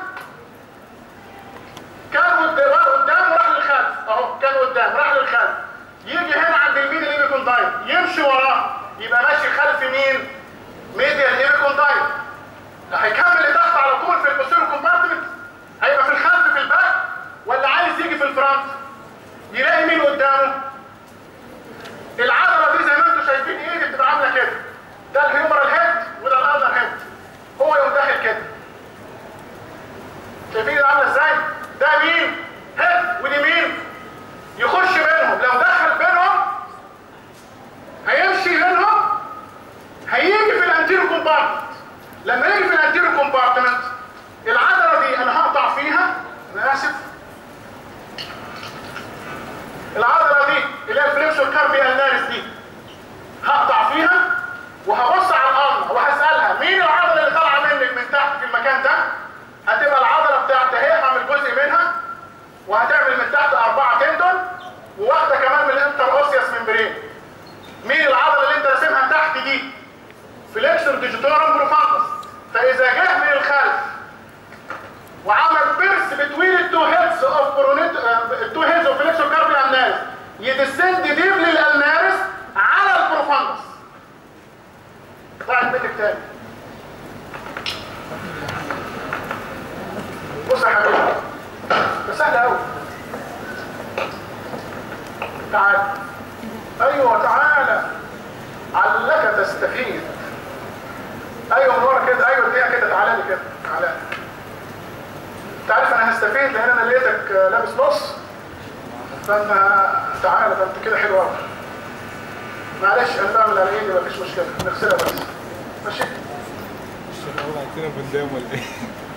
كان قدام قدام وراح للخلف اهو كان قدام راح للخلف يجي هنا عند المين الايبيكوندايل يمشي وراه يبقى ماشي خلف مين ميديال ايبيكوندايل هيكمل الضغط على طول في البوستيريو كومبارتمنت هيبقى في الخلف في الباك ولا عايز يجي في الفرونت يلاقي مين قدامه العضله دي زي ما انتم شايفين ايدي بتبقى عامله كده ده الهيومرال هيد وده الاذر هيد هو يقوم داخل كده شايفين ايده عامله ازاي ده مين هيد ودي مين يخش بينهم لو دخل بينهم هيمشي بينهم هيجي في الانتيرو كومبارتمنت لما يجي في الانتيرو كومبارتمنت العضله دي انا هقطع فيها انا اسف العضله دي اللي هي الفليكسور كاربي النارس دي هقطع فيها وهبص على الارض وهسالها مين العضله اللي طالعه منك من تحت في المكان ده هتبقى العضله بتاعتها هي هعمل جزء منها وهتعمل من تحت اربعه تندون وواحده كمان من الانتر اوسيوس ممبرين مين العضله اللي انت راسمها تحت دي فليكسور ديجيتورم بروفاندس فاذا جه من الخلف وعمل بيرس بتوين التو هيدز اوف برونيت التو هيدز اوف فليكسور كاربي النارس يدسند ديب للالنارس على البروفاندس طلعت منك تاني بص يا حبيبي ده سهل قوي تعال ايوه تعالى علك تستفيد ايوه من ورا كده ايوه اديها كده تعالى لي كده تعالى انت عارف انا هستفيد لان انا لقيتك لابس نص فانا تعالى ده انت كده حلو قوي معلش انا بعمل على ايدي مفيش مشكله نغسلها بس ماشي الشيخ هو عندنا بندام ولا ايه؟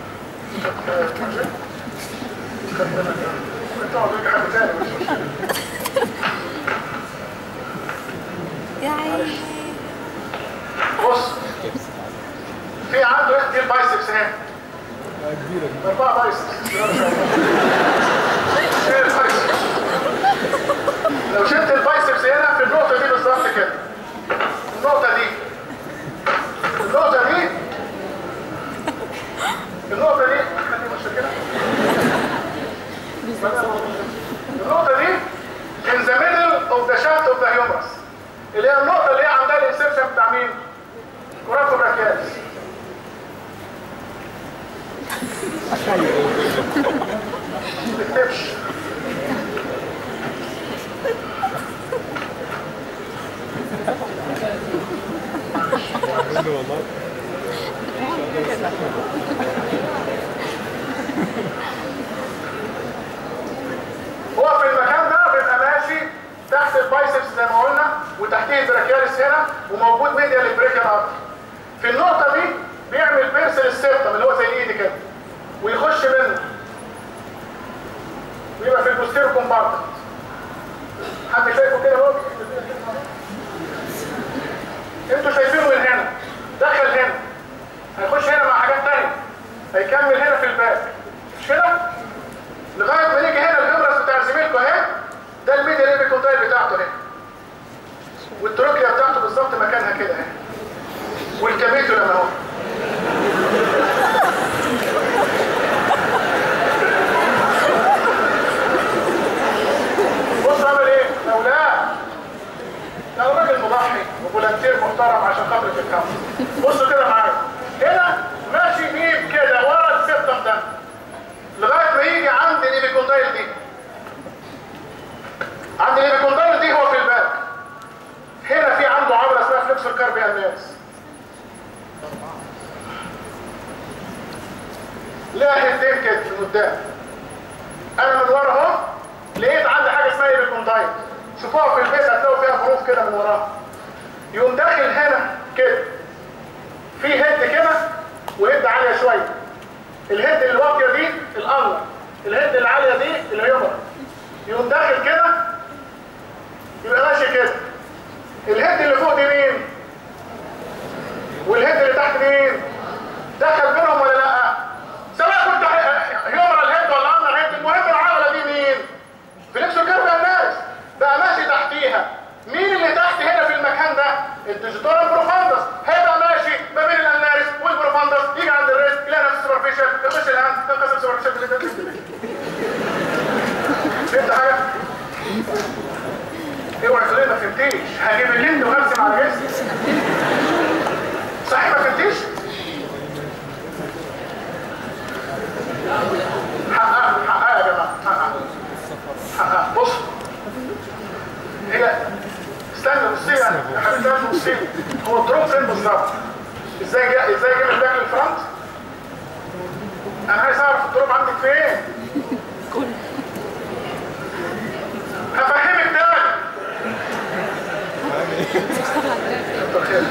تقعد لك حاجه تاني مش مشكله يا عيني بص في عنده دي البايسبس اهي لا كبيرة اربعه بايسبس شيل البايسبس لو شلت البايسبس هنا في النقطه دي بالظبط كده النقطه دي النقطه دي النقطه دي خلي مش كده النقطه دي in the middle of the shaft of the humerus اللي هي النقطه اللي هي عندها الانسرشن بتاع مين؟ كوراتو براكياليس ما تكتبش منه والله هو في المكان ده بيبقى ماشي تحت البايسبس زي ما قلنا وتحتيه البراكياليس هنا وموجود ميديا للبريكال ارتر في النقطه دي بيعمل بيرس للسيرتم اللي هو زي ايدي كده ويخش منه ويبقى في البوستيرو كومبارتمنت حد شايفه كده اهو انتوا شايفينه من هنا دخل هنا هيخش هنا مع حاجات تانية هيكمل هنا في الباك مش كده؟ لغايه ما نيجي هنا الهمرس بتاع زميلكم اهي ده الميديا ليبيكوندايل بتاعته اهي والتروكيا بتاعته بالظبط مكانها كده اهي والكابيتو لما هو بص عمل ايه؟ لو لا لو راجل مضحي وفولنتير محترم عشان خاطر الكاميرا بصوا كده معايا هنا ماشي ميم كده ورا السبتم ده لغايه ما يجي عند الايبيكوندايل دي عند الايبيكوندايل دي هو في الباك هنا في عنده عضله اسمها فليكسور كاربي الناس لها هدين كده من قدام انا من ورا اهو لقيت عندي حاجه اسمها ايبيكوندايل شوفوها في البيت هتلاقوا فيها حروف كده من وراها يقوم داخل هنا كده في هد كده وهد عاليه شويه الهد اللي واطيه دي الانور الهد العاليه دي الهيومر يقوم داخل كده يبقى ماشي كده الهيد اللي فوق دي مين والهيد اللي تحت دي مين دخل بينهم ولا لا سواء كنت هيومر الهيد ولا امر الهيد المهم العضله دي مين فليكسو كيرف يا ناس بقى ماشي تحتيها مين اللي تحت هنا في المكان ده الديجيتال بروفاندس هيبقى ماشي ما بين الاناريس والبروفاندس يجي عند الريست يلاقي نفس السوبرفيشال يخش الهاند ينقسم السوبرفيشال فهمت حاجه اوعى تقول لي ما فهمتيش هجيب الليند وارسم على جسمي صحيح ما فهمتيش حقها حقها يا جماعه حقها حقها بص هي استنى بصي يعني يا حبيبي استنى بصي هو الدروب فين بالظبط ازاي جا ازاي جاب الباك للفرونت انا عايز اعرف الدروب عندك فين كل هفهمك تاني اشتغل على كتر خيرك.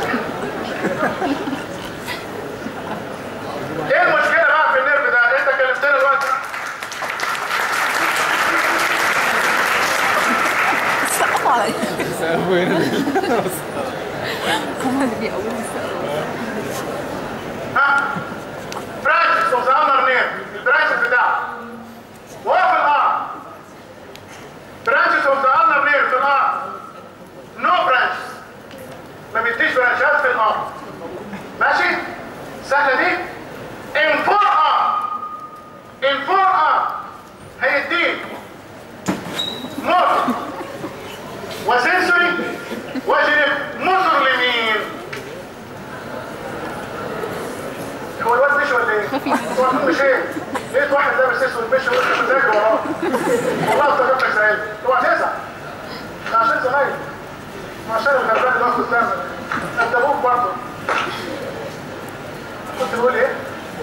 ايه المشكله بقى في النيرف ده انت كلمتني دلوقتي سقفوا عليا سقفوا هنا هم اللي بيقولوا السقف ها برانشز اوف ذا انر نيرف البرانشز بتاعه وهو في الارم برانشز اوف ذا انر نيرف في الارم نو برانشز ما بيديش برانشات في الارم ماشي سهله دي ان فور ارم ان فور ارم هيديك موتور وسنسوري وجنب موتور لمين هو الواد مشي ولا ايه؟ هو الواد مش ايه؟ لقيت واحد لابس اسود مشي وانت مزاجي وراه والله افتكرتك سعيد اوعى تزعل ده عشان زمايلك عشان الغلبان اللي واقف قدامك انت ابوك برضه كنت بقول ايه؟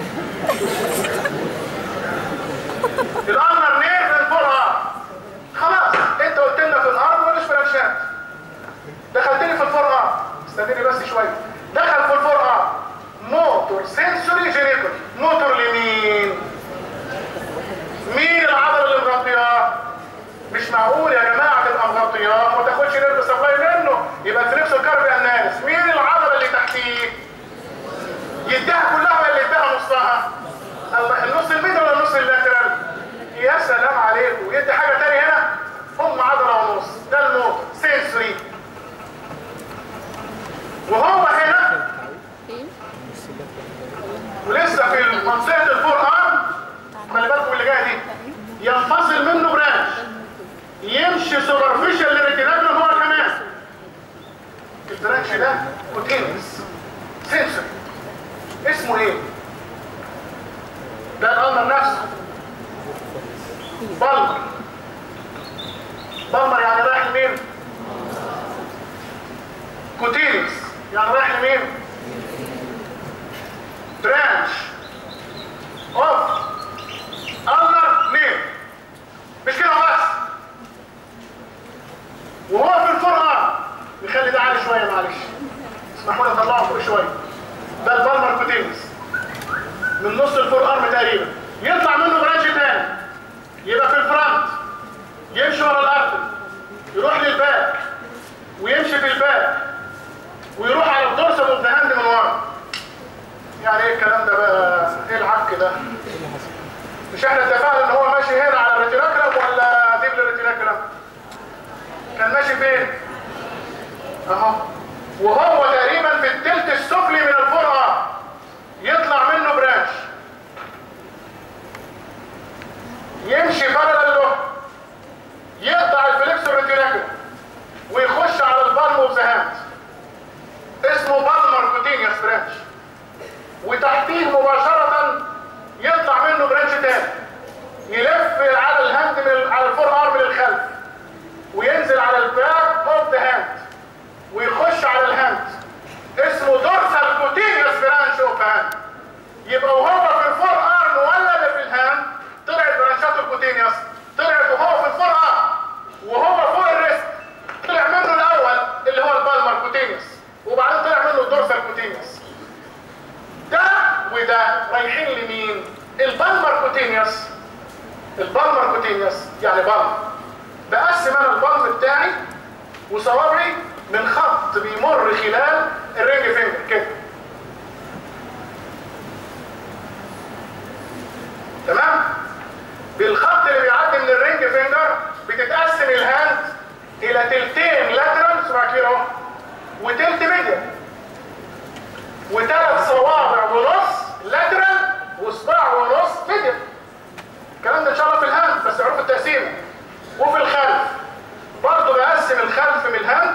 الامر نير من فوقها خلاص انت قلت لنا في الارض ماليش فرنشات دخلتني في الفرقه استنيني بس شويه دخل في الفرقه موتور سنسوري جينيكال موتور لمين مين العضله اللي مغطياه مش معقول يا جماعه تبقى مغطياه وما تاخدش نيرف سبلاي منه يبقى الفليكسو كاربي الناس مين العضله اللي تحتيه يديها كلها ولا يديها نصها الله النص الميدل ولا النص اللاترال يا سلام عليكم يدي حاجه تاني هنا هم عضله ونص ده الموت سنسوري وهو هنا ايه ولسه في منطقه الفور ارم خلي بالكم اللي جايه دي ينفصل منه برانش يمشي سوبرفيشال لريتيناكولم هو كمان البرانش ده كوتينس سنسوري اسمه ايه؟ ده الامر نفسه بالمر بالمر يعني رايح لمين؟ كوتينس يعني رايح لمين؟ برانش اوف النر نيم مش كده بس وهو في الفرقه نخلي ده عالي شويه معلش اسمحوا لي اطلعه فوق شويه ده البالمر كوتينس من نص الفور ارم تقريبا يطلع منه برانش تاني يبقى في الفرونت يمشي ورا الارض يروح للباك ويمشي في الباك ويروح على الدورس اوف ذا هاند من ورا يعني ايه الكلام ده بقى ايه العك ده مش احنا اتفقنا ان هو ماشي هنا على الريتيناكرم ولا ديب الريتيناكرم كان ماشي فين اهو وهو تقريبا في التلت السفلي من الفرقه يطلع منه برانش يمشي بارلل له يقطع الفليكس الريتيناكرم ويخش على البالم اوف ذا هاند اسمه بالمر كوتينيوس برانش وتحتيه مباشرة يطلع منه برانش تاني يلف على الهاند من على الفور ارم للخلف وينزل على الباك اوف ذا هاند ويخش على الهاند اسمه دورسال كوتينيوس برانش اوف هاند يبقى وهو في الفور ارم ولا اللي في الهاند طلعت برانشات الكوتينيوس طلعت وهو في الفور ارم وهو فوق الريست طلع منه الاول اللي هو البالمر كوتينيوس وبعدين طلع منه الدورسال كوتينيوس ده وده رايحين لمين البالمر كوتينيوس البالمر كوتينيوس يعني بالم بقسم انا البالم بتاعي وصوابعي من خط بيمر خلال الرينج فينجر كده تمام بالخط اللي بيعدي من الرينج فينجر بتتقسم الهاند الى تلتين لاترال صباع كبير اهو وتلت ميديا وثلاث صوابع ونص لاترال وصباع ونص ميديا الكلام ده ان شاء الله في الهاند بس اعرفوا التقسيمه وفي الخلف برضه بقسم الخلف من الهاند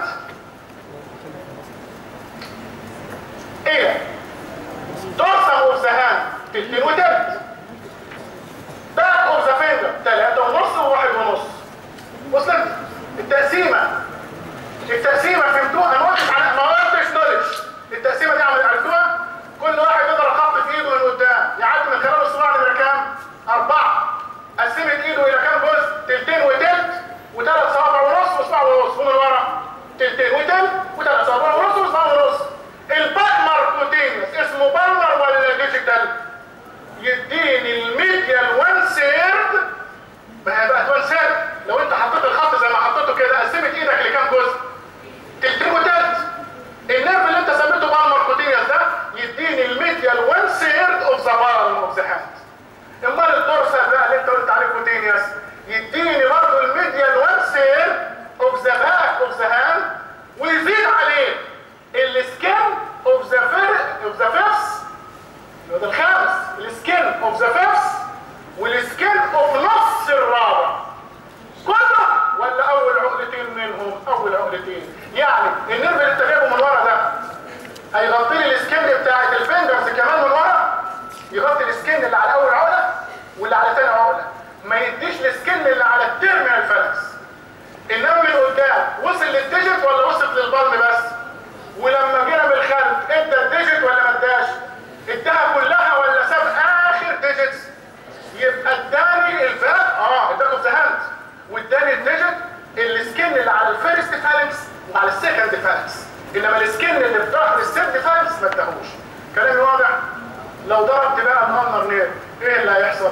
الى دورسال اوف ذا هاند تلتين وتلت باك اوف ذا فينجر تلاتة ونص وواحد ونص وصلت التقسيمة التقسيمة فهمتوها انا واقف على ما قلتش نولج التقسيمة دي عمل عرفتوها كل واحد يضرب خط في ايده من قدام يعدي من خلال الصباع نمرة كام؟ أربعة قسمت ايده إلى كام جزء؟ تلتين وتلت وثلاث صوابع ونص وصباع ونص ومن ورا تلتين وتلت وثلاث صوابع ونص وصباع ونص الباكمر كوتينيوس اسمه بالمر ولا ديجيتال؟ يديني الميديال وان سيرد ما هي بقت وان سيرد لو انت حطيت الخط زي ما حطيته كده قسمت ايدك لكام جزء تلتين وتلت النيرف اللي انت سميته بالمر كوتينيوس ده يديني الميديال وان سيرد اوف ذا بالم اوف ذا هاند امال الدورسال بقى اللي انت قلت عليه كوتينيوس يديني برضه الميديال وان سيرد اوف ذا باك اوف ذا هاند ويزيد عليه السكين اوف ذا اوف ذا فيفس ده الخامس السكين اوف ذا فيفس والسكين اوف نص الرابع كله ولا اول عقلتين منهم اول عقلتين يعني النيرف اللي انت جايبه من ورا ده هيغطي لي السكين بتاعت الفينجرز كمان من ورا يغطي السكين اللي على اول عقله واللي على تاني عقله ما يديش السكين اللي على التيرمينال فالكس انما من قدام وصل للديجيت ولا وصلت للبالم بس ولما جينا من الخلف ادى الديجيت ولا ما اداش اداها كلها ولا ساب اخر ديجيتس يبقى اداني الفات اه اداكم في هاند واداني الديجيت السكين اللي على الفيرست فالكس وعلى السكند فالكس انما السكين اللي في ظهر السيرد فالكس ما اداهوش كلامي واضح لو ضربت بقى النمر نير ايه اللي هيحصل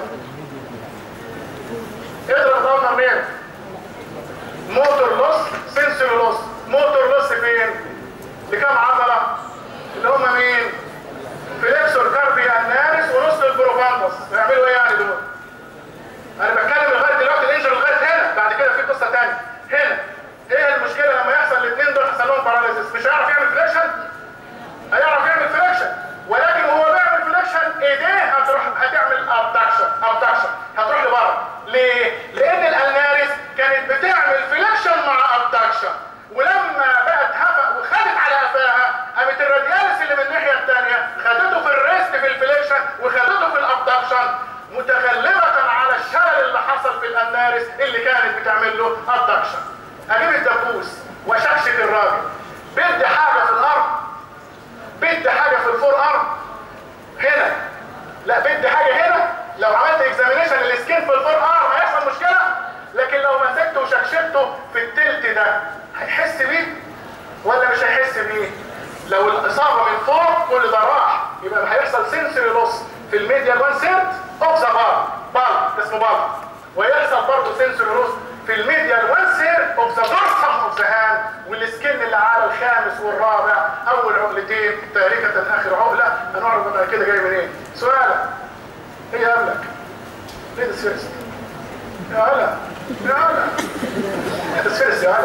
اضرب النمر نير موتور لوس سنسوري لوس موتور لوس فين لكام عضله اللي هم مين فليكسور كاربي النارس ونص البروفاندس هيعملوا ايه يعني دول انا بتكلم لغايه دلوقتي الانجر لغايه هنا بعد كده في قصه ثانيه هنا ايه المشكله لما يحصل الاثنين دول حصل لهم باراليزيس مش هيعرف يعمل فليكشن هيعرف يعمل فليكشن ولكن وهو بيعمل فليكشن ايديه هتروح هتعمل ابدكشن ابدكشن هتروح لبره ليه لان الالنارس كانت بتعمل فليكشن مع ابدكشن ولما بقت هفق وخدت على قفاها قامت الراديالس اللي من الناحيه الثانيه خدته في الريست في الفليكشن وخدته في الابدكشن متغلبه على الشلل اللي حصل في الانارس اللي كانت بتعمل له ابدكشن اجيب الدبوس واشكشك الراجل بدي حاجه في الارض بدي حاجه في الفور ارم هنا لا بدي حاجه هنا لو عملت اكزامينيشن للسكين في الفور ارم هيحصل مشكله لكن لو مسكته وشكشكته في التلت ده هيحس بيه ولا مش هيحس بيه لو الاصابه من فوق كل ده راح يبقى هيحصل سنسوري لوس في الميديال وان سيرت اوف ذا بار بار اسمه بار ويحصل برضه سنسوري لوس في الميديال وان سيرت اوف ذا دورسال اوف ذا هاند والسكين اللي على الخامس والرابع اول عقلتين تاركه اخر عقله هنعرف بعد كده جاي منين سؤالك ايه قبلك ليه فيرست يا هلا يا هلا فيرست يا هلا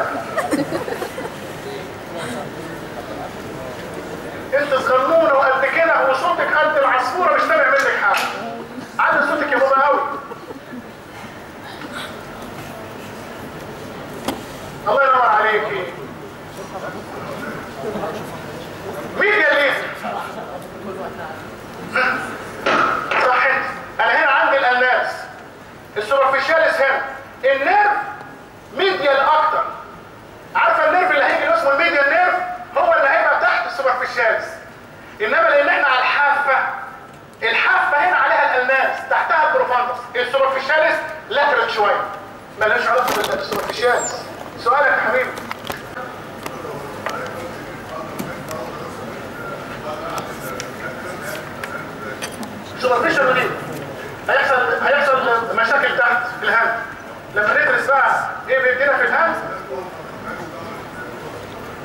انت صغنونه وقد كده وصوتك قد العصفوره مش سامع منك حاجه علي صوتك يا بابا قوي الله ينور عليكي ميديا ليزر صح انت انا هنا عندي الاناس السوبرفيشاليس هنا النيرف ميديال اكتر عارفه النيرف اللي هيجي اسمه الميديال نيرف هو اللي هيبقى تحت السوبرفيشاليس انما لان احنا على الحافه الحافه هنا عليها الالناس تحتها البروفاندس السوبرفيشاليس لاترال شويه مالهاش علاقه بالسوبرفيشاليس سؤالك يا حبيبي سوبرفيشال دي هيحصل هيحصل مشاكل تحت في الهند لما ندرس بقى ايه بيدينا في الهند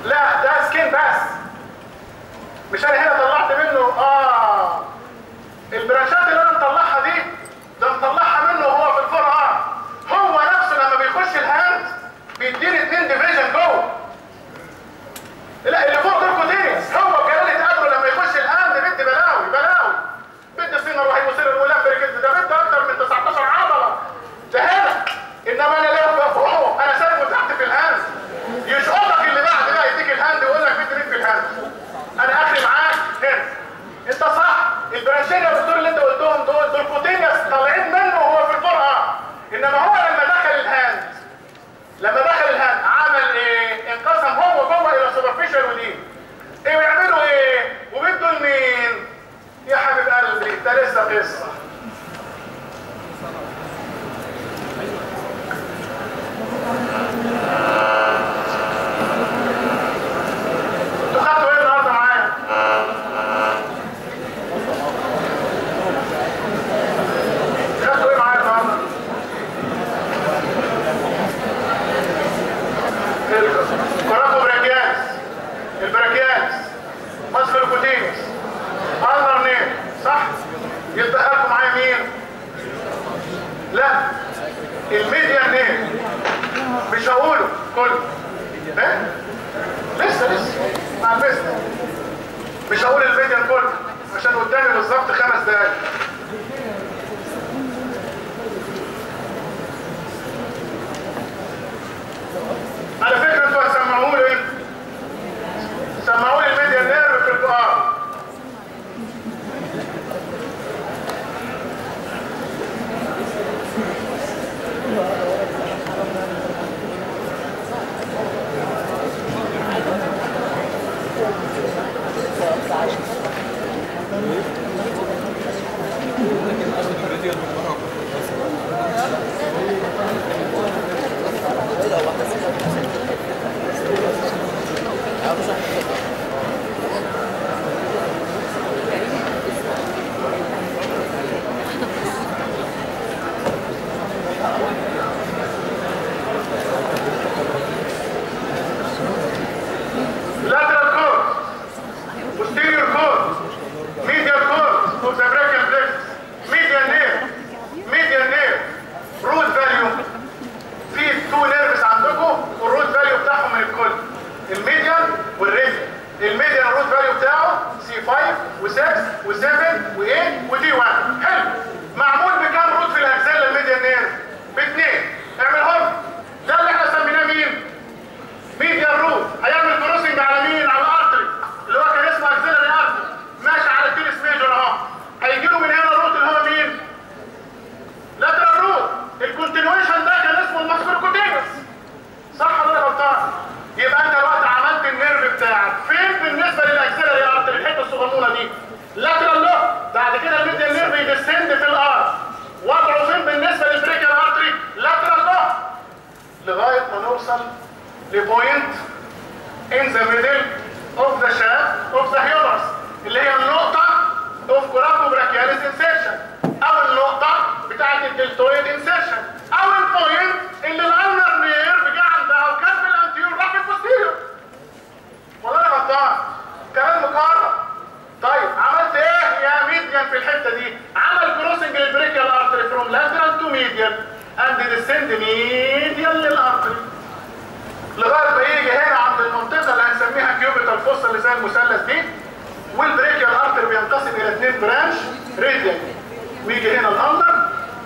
لا ده سكين بس مش انا هنا طلعت منه اه البرانشات اللي انا مطلعها دي ده مطلعها منه وهو في الفور ار هو نفسه لما بيخش الهاند بيديني اتنين ديفيجن جوه لا اللي فوق دول كوتينيوس هو جلاله قدره لما يخش الهاند بنت بلاوي بلاوي بنت السنه الرهيب وسير الولاد بركز ده بنت اكتر من 19 عضله ده هنا انما انا ليه بقى فوقه انا سايبه تحت في الهاند يشقطك اللي بعد ده يديك الهاند ويقول لك بنت مين في الهاند انا اخري معاك هنا انت صح البرانشين يا دكتور اللي انت قلتهم دول دول كوتينيوس طالعين منه وهو في الفرقه انما هو لما دخل الهاند لما دخل الهاند عمل ايه انقسم هو جوه الى سوبرفيشال ودين ايه ويعملوا ايه وبدوا لمين يا حبيب قلبي ده لسه قصه انتوا خدتوا ايه النهارده معايا خدتوا ايه معايا النهارده الكوراكو براكيانس البراكيانس مصفر كوتينس انر نيم صح يبقى لكم معايا مين لا الميديان نيم مش هقوله كله ها لسه لسه مع البسنا مش هقول الميديان كله عشان قدامي بالظبط خمس دقايق على فكرة انتوا هتسمعوا لي ايه؟ سمعوا لي الميديا نيرف في القرآن lateral cord, posterior cord, medial cord of the brachial plexus, medial nerve, medial nerve, root value. في تو نيرفز عندكم والروت فاليو بتاعهم من الكل الميديان والريديان الميديان الروت فاليو بتاعه سي 5 و6 و7 و8 ودي 1 حلو معمول بكام روت في الاجزاء الميديان نيرف باثنين اعملهم ده اللي احنا سميناه مين ميديان روت هيعمل كروسنج على مين على الارتري اللي هو كان اسمه اكسلري ارتري ماشي على التيرس ميجر اهو هيجي له من هنا الروت اللي هو مين لاترال روت الكونتينيويشن ده كان اسمه الماسكول كوتينس صح ولا أنا غلطان يبقى انت دلوقتي عملت النيرف بتاعك فين بالنسبه للاكسلري ارتري الحته الصغنونه دي لاترال له بعد كده الميديال نيرف يدسند في الارض وضعه فين بالنسبه للبريكال ارتري لاترال له لغايه ما نوصل لبوينت in the middle of the shaft of the humerus اللي هي النقطة of coracobrachialis insertion أو النقطة بتاعة الدلتويد insertion أو البوينت اللي الألنر نيرف جه عندها وكان في الأنتيور راح في البوستيريور ولا أنا غلطان؟ كلام مكرر طيب عملت إيه يا ميديان في الحتة دي؟ عمل كروسنج للبريكال ارتري from lateral to medial and descend medial للارتري لغايه ما يجي هنا عند المنطقه اللي هنسميها كيوبيتال فوسا اللي زي المثلث دي والبريكيال ارتر بينقسم الى اثنين برانش ريديال ويجي هنا الاندر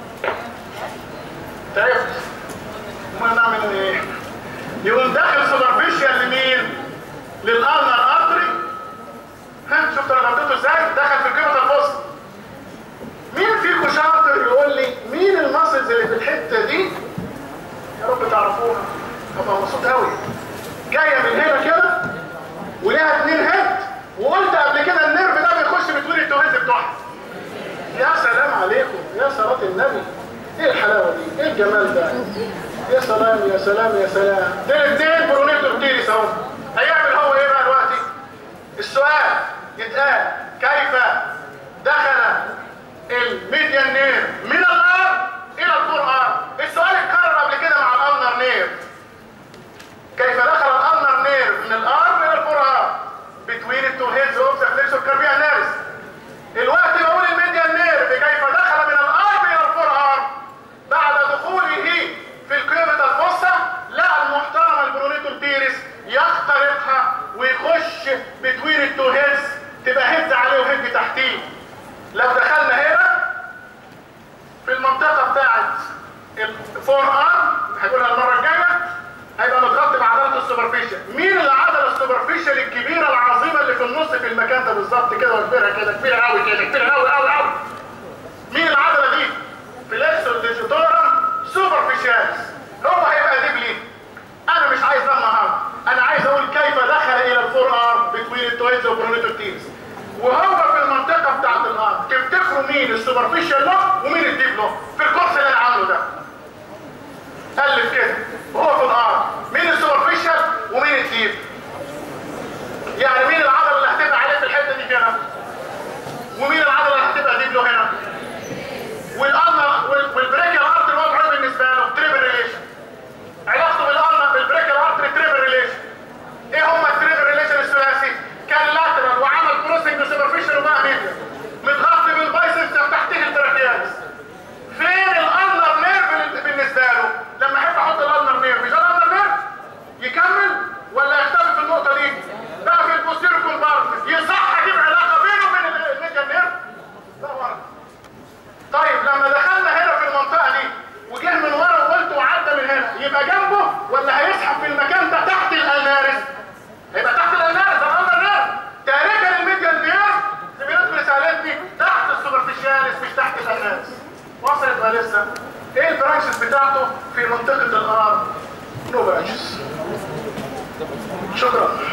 تعبت امال نعمل ايه؟ يقوم داخل سوبرفيشال لمين؟ للالنر ارتري ها شفت انا غلطته ازاي؟ دخل في الكيوبيتال فوسا مين فيكم شاطر يقول لي مين الماسلز اللي في الحته دي يا رب تعرفوها ابقى مبسوط قوي جايه من هنا كده وليها اتنين هيد وقلت قبل كده النيرف ده بيخش بتقول التوهيد بتوعها يا سلام عليكم يا صلاة النبي ايه الحلاوه دي ايه الجمال ده يا سلام يا سلام يا سلام ده الاثنين برونيتو بتيريس اهو هيعمل هو ايه بقى دلوقتي السؤال يتقال كيف دخل الميديان نير من الارض الى الفور ارض السؤال اتكرر قبل كده مع الالنر نير كيف دخل الالنر نير من الارض بتوين التو هيدز تبقى هيدز عليه وهيد تحتيه لو دخلنا هنا في المنطقه بتاعت الفور ارم هقولها المره الجايه هيبقى متغطي بعضلات السوبرفيشال مين العضله السوبرفيشال الكبيره العظيمه اللي في النص في المكان ده بالظبط كده واكبرها كده كبيره قوي كده كبيره قوي قوي قوي مين العضله دي فليكسور ديجيتورم سوبرفيشالز هو هيبقى ديبلي انا مش عايز ده النهارده انا عايز اقول كيف دخل الى الفور ارم بتوين التوينز وبرونيتو تيمز وهو في المنطقه بتاعت الارم تفتكروا مين السوبرفيشال لو ومين الديب لو في الكورس اللي انا عامله ده الف كده وهو في الارم مين السوبرفيشال ومين الديب يعني مين العضله اللي هتبقى عليه في الحته دي كده ومين العضله اللي هتبقى ديب له هنا والالما والبريكال ارتري وضعه بالنسبه له تريبل ريليشن علاقته بالالما بالبريكال ارتري تريبل ريليشن ايه هم التريبل ريليشن الثلاثي كان لاترال وعمل كروسنج سوبرفيشال وبقى ميديا متغطي بالبايسبس تحتيه التراكيالس فين الالنر نيرف بالنسبه له لما احب احط الالنر نيرف مش الالنر نيرف يكمل ولا يختفي في النقطه دي بقى في البوستيرو كومبارتمنت يصح اجيب علاقه بينه وبين الميديا نيرف لا ورا طيب لما دخلنا هنا في المنطقه دي وجه من ورا وقلت وعدى من هنا يبقى جنبه ولا هيسحب في المكان ده تحت الانارس هيبقى تحت الانارس ده الامر نيرف تقريبا الميديال نيرف زميلات رسالتني تحت السوبرفيشاليس مش تحت الانارس وصلت ولا لسه ايه البرانشز بتاعته في منطقه الارم نو برانشز شكرا